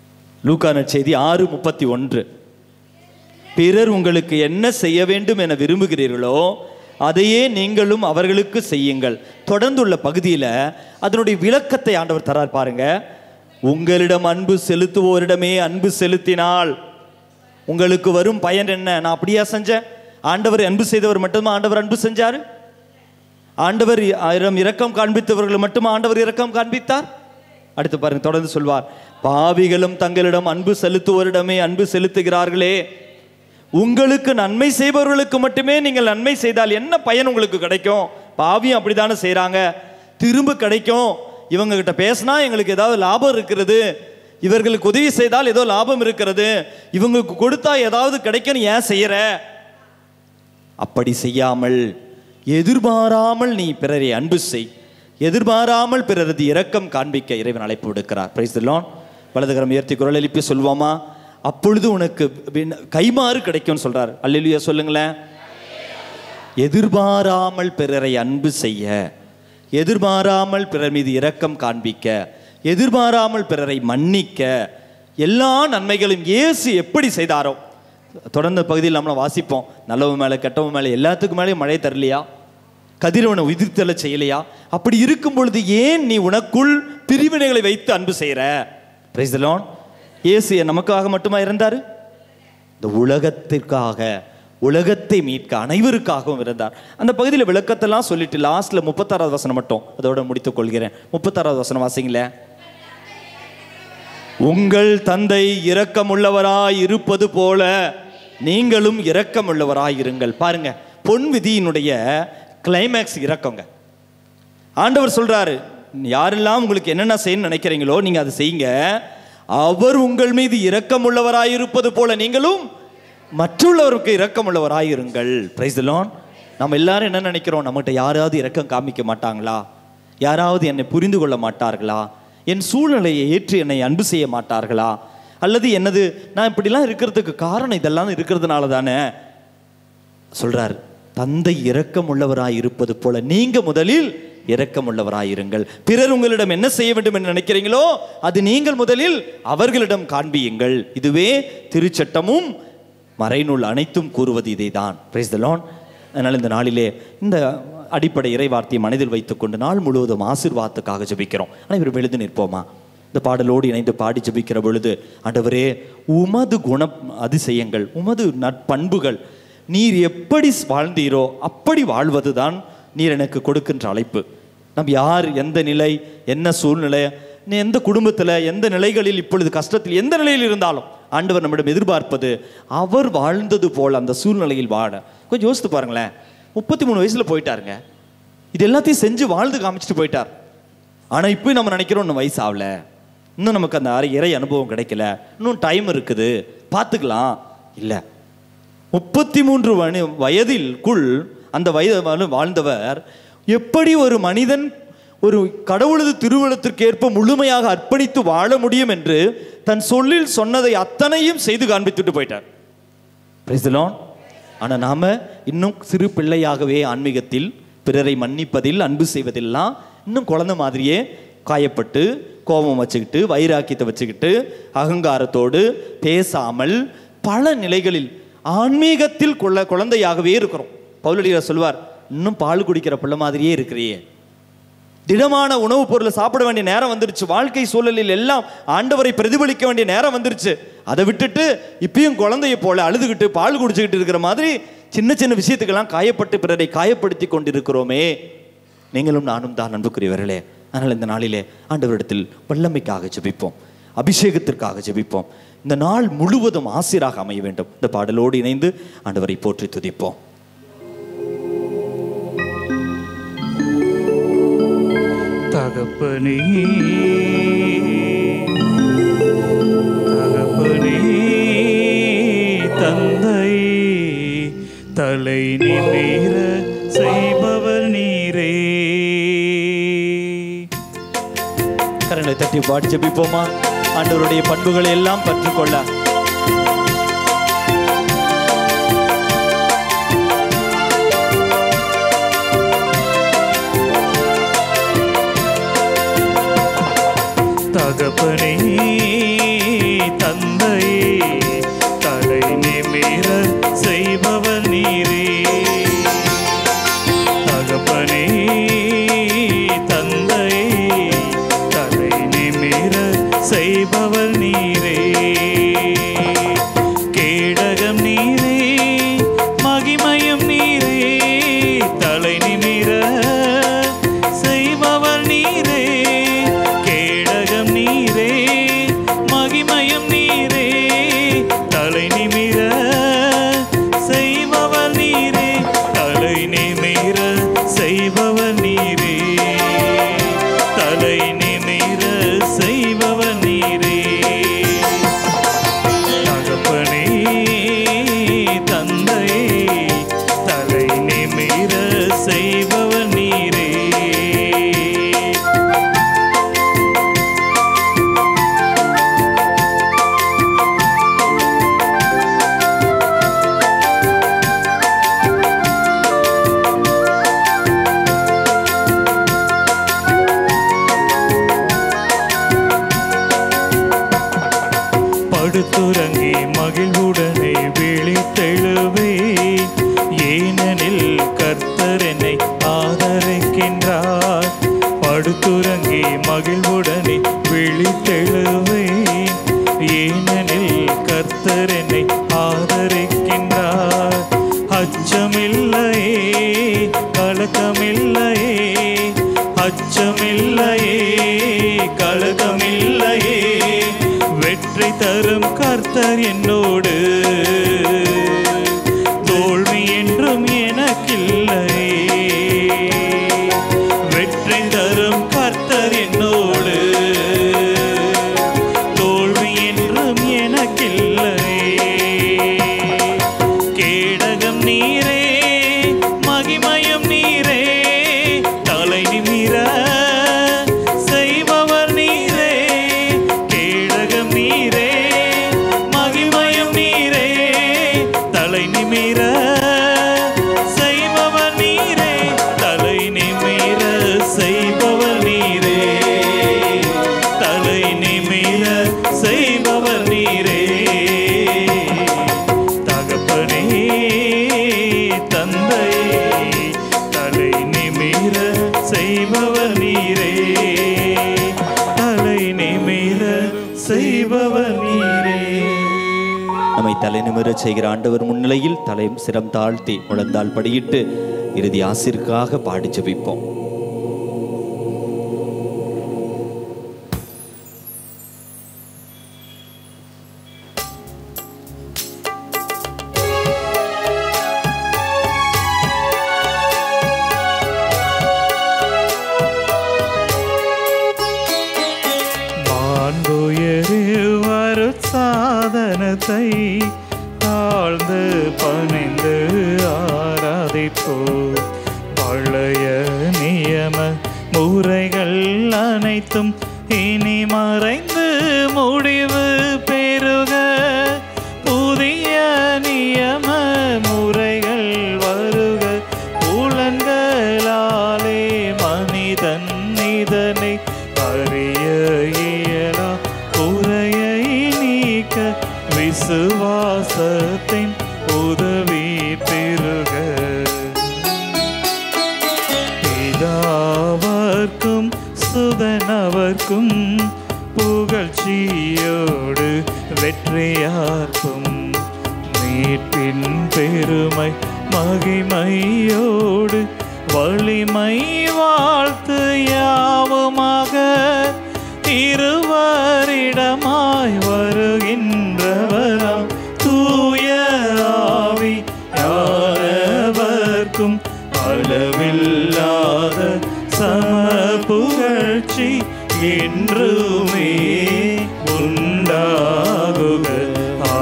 லூக்கான செய்தி ஆறு முப்பத்தி ஒன்று பிறர் உங்களுக்கு என்ன செய்ய வேண்டும் என விரும்புகிறீர்களோ அதையே நீங்களும் அவர்களுக்கு செய்யுங்கள் தொடர்ந்துள்ள பகுதியில் அதனுடைய விளக்கத்தை ஆண்டவர் தரார் பாருங்க உங்களிடம் அன்பு செலுத்துவோரிடமே அன்பு செலுத்தினால் உங்களுக்கு வரும் பயன் என்ன நான் அப்படியா செஞ்சேன் ஆண்டவர் அன்பு செய்தவர் மட்டுமா ஆண்டவர் அன்பு செஞ்சாரு ஆண்டவர் ஆயிரம் இரக்கம் காண்பித்தவர்கள் மட்டுமா ஆண்டவர் இரக்கம் காண்பித்தார் அடுத்து பாருங்க தொடர்ந்து சொல்வார் பாவிகளும் தங்களிடம் அன்பு செலுத்துவோரிடமே அன்பு செலுத்துகிறார்களே உங்களுக்கு நன்மை செய்பவர்களுக்கு மட்டுமே நீங்கள் நன்மை செய்தால் என்ன பயன் உங்களுக்கு கிடைக்கும் பாவியும் அப்படித்தானே செய்றாங்க திரும்ப கிடைக்கும் இவங்க கிட்ட பேசினா எங்களுக்கு ஏதாவது லாபம் இருக்கிறது இவர்களுக்கு உதவி செய்தால் ஏதோ லாபம் இருக்கிறது இவங்களுக்கு கொடுத்தா ஏதாவது கிடைக்கும்னு ஏன் செய்யற அப்படி செய்யாமல் எதிர்பாராமல் நீ பிறரை அன்பு செய் எதிர்பாராமல் பிறரது இரக்கம் காண்பிக்க இறைவன் அழைப்பு விடுக்கிறார் பிரைஸ் லான் வலதுகரம் உயர்த்தி குரல் எழுப்பி சொல்வோமா அப்பொழுது உனக்கு விண்ண- கைமாறு கிடைக்கும்னு சொல்றார் அல்லேலூயா சொல்லுங்களேன் எதிர்பாராமல் பிறரை அன்பு செய்ய எதிர்பாராமல் பிறர் மீது இரக்கம் காண்பிக்க எதிர்பாராமல் பிறரை மன்னிக்க எல்லா நன்மைகளையும் இயேசு எப்படி செய்தாரோ தொடர்ந்த பகுதியில் நம்மளை வாசிப்போம் நல்லவன் மேலே கெட்டவன் மேலே எல்லாத்துக்கும் மேலேயும் மழை தரலையா கதிரவனை உதிர்த்தல செய்யலையா அப்படி இருக்கும் பொழுது ஏன் நீ உனக்குள் பிரிவினைகளை வைத்து அன்பு செய்கிற பிரைஸ்தலோன் இயேசு நமக்காக மட்டுமா இருந்தார் இந்த உலகத்திற்காக உலகத்தை மீட்க அனைவருக்காகவும் இருந்தார் அந்த பகுதியில் விளக்கத்தெல்லாம் சொல்லிட்டு லாஸ்ட்ல முப்பத்தாறாவது வசனம் மட்டும் அதோட முடித்துக் கொள்கிறேன் முப்பத்தாறாவது வசனம் வாசிங்களேன் உங்கள் தந்தை இரக்கமுள்ளவராய் இருப்பது போல நீங்களும் இரக்கமுள்ளவராய் இருங்கள் பாருங்க பொன் விதியினுடைய கிளைமேக்ஸ் இரக்கங்க ஆண்டவர் சொல்றாரு யாரெல்லாம் உங்களுக்கு என்னென்ன செய்யணும்னு நினைக்கிறீங்களோ நீங்க அதை செய்யுங்க அவர் உங்கள் மீது இரக்கமுள்ளவராய் இருப்பது போல நீங்களும் மற்றுள்ளவருக்கு இரக்கமுள்ளவராய் இருங்கள் பிரைஸ் லான் நம்ம எல்லாரும் என்ன நினைக்கிறோம் நம்மகிட்ட யாராவது இரக்கம் காமிக்க மாட்டாங்களா யாராவது என்னை புரிந்து கொள்ள மாட்டார்களா என் சூழ்நிலையை ஏற்று என்னை அன்பு செய்ய மாட்டார்களா அல்லது என்னது நான் இப்படிலாம் இருக்கிறதுக்கு காரணம் இதெல்லாம் இருக்கிறதுனால தானே சொல்றார் தந்தை இரக்கம் உள்ளவராய் இருப்பது போல நீங்க முதலில் இரக்கம் உள்ளவராய் இருங்கள் பிறர் உங்களிடம் என்ன செய்ய வேண்டும் என்று நினைக்கிறீங்களோ அது நீங்கள் முதலில் அவர்களிடம் காண்பியுங்கள் இதுவே திருச்சட்டமும் மறைநூல் அனைத்தும் கூறுவது இதைதான் பிரைஸ் த லான் அதனால் இந்த நாளிலே இந்த அடிப்படை இறைவார்த்தையை மனதில் வைத்துக்கொண்டு நாள் முழுவதும் ஆசீர்வாதத்துக்காக ஜெபிக்கிறோம் அனைவரும் எழுந்து நிற்போமா இந்த பாடலோடு இணைந்து பாடி ஜெபிக்கிற பொழுது ஆண்டவரே உமது குண அதிசயங்கள் உமது நற்பண்புகள் நீர் எப்படி வாழ்ந்தீரோ அப்படி வாழ்வதுதான் நீர் எனக்கு கொடுக்கின்ற அழைப்பு நம் யார் எந்த நிலை என்ன சூழ்நிலை நீ எந்த குடும்பத்தில் எந்த நிலைகளில் இப்பொழுது கஷ்டத்தில் எந்த நிலையில் இருந்தாலும் ஆண்டவர் நம்மிடம் எதிர்பார்ப்பது அவர் வாழ்ந்தது போல் அந்த சூழ்நிலையில் வாழ கொஞ்சம் யோசித்து பாருங்களேன் முப்பத்தி மூணு வயசுல போயிட்டாருங்க இது எல்லாத்தையும் செஞ்சு வாழ்ந்து காமிச்சிட்டு போயிட்டார் ஆனா இப்போ நம்ம நினைக்கிறோம் இன்னும் வயசு ஆகல இன்னும் நமக்கு அந்த அரை இறை அனுபவம் கிடைக்கல இன்னும் டைம் இருக்குது பார்த்துக்கலாம் இல்லை முப்பத்தி மூன்று வனி வயதிற்குள் அந்த வயது வாழ்- வாழ்ந்தவர் எப்படி ஒரு மனிதன் ஒரு கடவுளது திருவுளத்திற்கேற்ப முழுமையாக அர்ப்பணித்து வாழ முடியும் என்று தன் சொல்லில் சொன்னதை அத்தனையும் செய்து காண்பித்துட்டு போயிட்டார் Praise the Lord. ஆனா நாம இன்னும் சிறு பிள்ளையாகவே ஆன்மீகத்தில் பிறரை மன்னிப்பதில் அன்பு செய்வதெல்லாம் இன்னும் குழந்தை மாதிரியே காயப்பட்டு கோபம் வச்சுக்கிட்டு வைராக்கியத்தை வச்சுக்கிட்டு அகங்காரத்தோடு பேசாமல் பல நிலைகளில் ஆன்மீகத்தில் கொள்ள குழந்தையாகவே இருக்கிறோம் பவுலடியார் சொல்வார் இன்னும் பால் குடிக்கிற பிள்ளை மாதிரியே இருக்கிறியே திடமான உணவுப் பொருளை சாப்பிட வேண்டிய நேரம் வந்துருச்சு வாழ்க்கை சூழலில் எல்லாம் ஆண்டவரை பிரதிபலிக்க வேண்டிய நேரம் வந்துருச்சு அதை விட்டுட்டு இப்பயும் குழந்தையை போல அழுதுகிட்டு பால் குடிச்சுக்கிட்டு இருக்கிற மாதிரி சின்ன சின்ன விஷயத்துக்கெல்லாம் காயப்பட்டு பிறரை காயப்படுத்தி கொண்டிருக்கிறோமே நீங்களும் நானும் தான் அன்புக்குரியவர்களே அதனால் இந்த நாளிலே ஆண்டவரிடத்தில் வல்லமைக்காக ஜெபிப்போம் அபிஷேகத்திற்காக ஜெபிப்போம் இந்த நாள் முழுவதும் ஆசிராக அமைய வேண்டும் இந்த பாடலோடு இணைந்து ஆண்டவரை போற்றி துதிப்போம் தகப்பனே தகப்பனே தந்தை தலை நிமிர செய்பவர் நீரே கரங்களை தட்டி பாடி ஜெபிப்போமா ஆண்டவருடைய பண்புகளை எல்லாம் பற்றுக்கொள்ள தகப்பனே தந்தை செய்பவர் நீரே கேடகம் நீரே மகிமையும் நீரே தலை நிமிர செய்பவர் நீரே கேடகம் நீரே மகிமையும் நீரே தலை நிமிர செய்பவர் நீரே தலை நிமிர செய்பவர் நீரே தலை நிமிர செய்பவர் நீரே தகப்பனே தந்தை தலை நிமிர செய்பவர் நீரே படுத்துறங்கி மகிழ்வுடனே விழித்தெழுவே ஏனெனில் கர்த்தர் என்னை ஆதரிக்கின்றார் படுத்துறங்கி மகிழ்வுடனே விழித்தெழுவே ஏனெனில் கர்த்தர் என்னை ஆதரிக்கின்றார் அச்சமில்லையே கலக்கமில்லையே அச்சமில்லையே கலக்கமில்லையே வெற்றி தரும் கர்த்தர் என்னோடு தோல்வி என்றும் எனக்கில்லை வெற்றி தரும் கர்த்தர் என்னோடு தோல்வி என்றும் எனக்கில்லை கேடகம் நீரே மகிமையும் நீரே தலை நிமிர செய்பவர் நீரே கேடகம் நீரே மகிமையும் நீரே தலை நிமிர செய்பவர் நீரே தலை நிமிர செய்பவர் நீரே தலை நிமிர செய்பவர் நீரே தகப்பனே தந்தை தலை நிமிர செய்பவர் நீரே தலை நிமிர செய்பவர் நீரே நம்மை தலைநிமிரச் செய்கிற ஆண்டவர் முன்னிலையில் தலை சிரம் தாழ்த்தி முழந்தால் படியிட்டு இறுதி ஆசிற்காக பாடி ஜெபிப்போம் மாண்புயரு வரு சாதனத்தை தாழ்ந்து பணிந்து ஆராதிப்போ பழைய நியம முறைகள் அனைத்தும் இனி மறைந்து முடிவு பெறுக புதிய நியம முறைகள் வருக புலன்களாலே மனிதன் இதனை அறிய இயலா குறையை நீக்க விசுவாசத்தின் உதவி பெறுக பிதாவர்க்கும் சுதனவர்க்கும் புகழ்ச்சியோடு வெற்றியார்க்கும் மீட்பின் பெருமை மகிமையோடு வலிமை வாழ்த்து யாவுமாக இருவரிடமாய் வருகின்றவராம் தூய ஆவி யாரவர்க்கும் அளவில்லாத சம புகழ்ச்சி என்றுமே உண்டாகுக ஆ,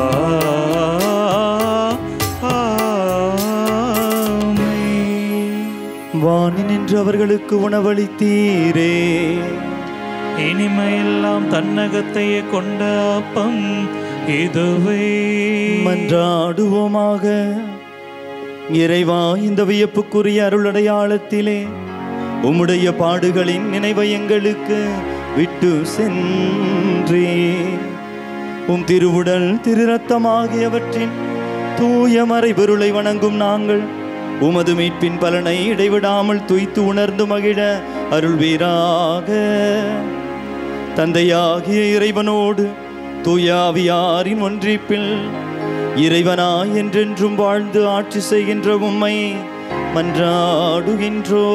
ஆமென். வானி நின்று அவர்களுக்கு உணவளித்தீரே இனிமையெல்லாம் தன்னகத்தையே கொண்ட அப்பம் இதுவே மன்றாடுவோமாக இறைவா இந்த வியப்புக்குரிய அருளடையாளத்திலே உம்முடைய பாடுகளின் நினைவை எங்களுக்கு விட்டு சென்றே உம் திருவுடல் திரு ரத்தமாகியவற்றின் தூய மறைபொருளை வணங்கும் நாங்கள் உமது மீட்பின் பலனை இடைவிடாமல் துய்த்து உணர்ந்து மகிழ அருள்வீராக தந்தையாகிய இறைவனோடு தூயாவியாரின் ஒன்றிப்பில் இறைவனாய் என்றென்றும் வாழ்ந்து ஆட்சி செய்கின்ற உம்மை மன்றாடுகின்றோ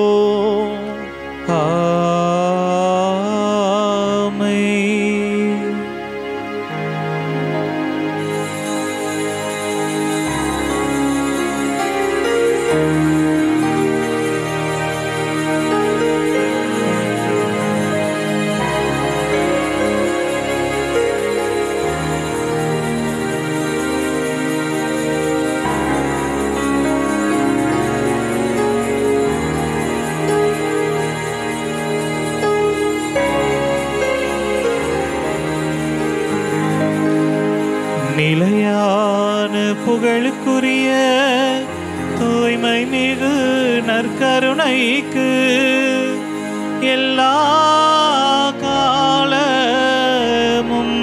ஆமென். நிலையான புகழுக்குரிய தூய்மை மிகு நற்கருணைக்கு எல்லா காலமும்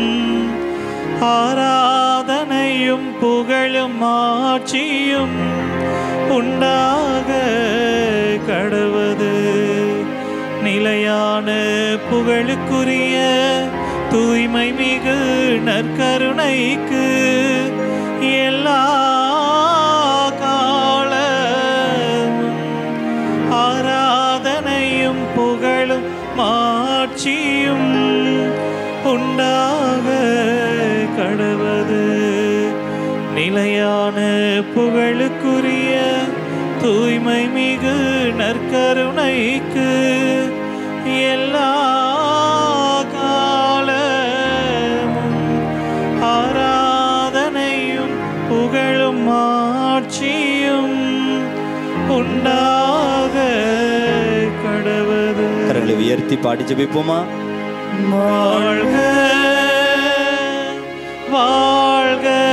ஆராதனையும் புகழும் ஆட்சியும் உண்டாக கடவது நிலையான புகழுக்குரிய தூய்மை மிகு நற்கருணைக்கு எல்லா காலமும் ஆராதனையும் புகழும் மாட்சியும் உண்டாக கடவது நிலையான புகழுக்குரிய தூய்மை மிகு நற்கருணைக்கு எல்லா காலமும் ஆராதனையும் புகழும் மாட்சியும் உண்டாக கடவது கரங்களை உயர்த்தி பாடி ஜெபிப்போமா வாழ்க வாழ்க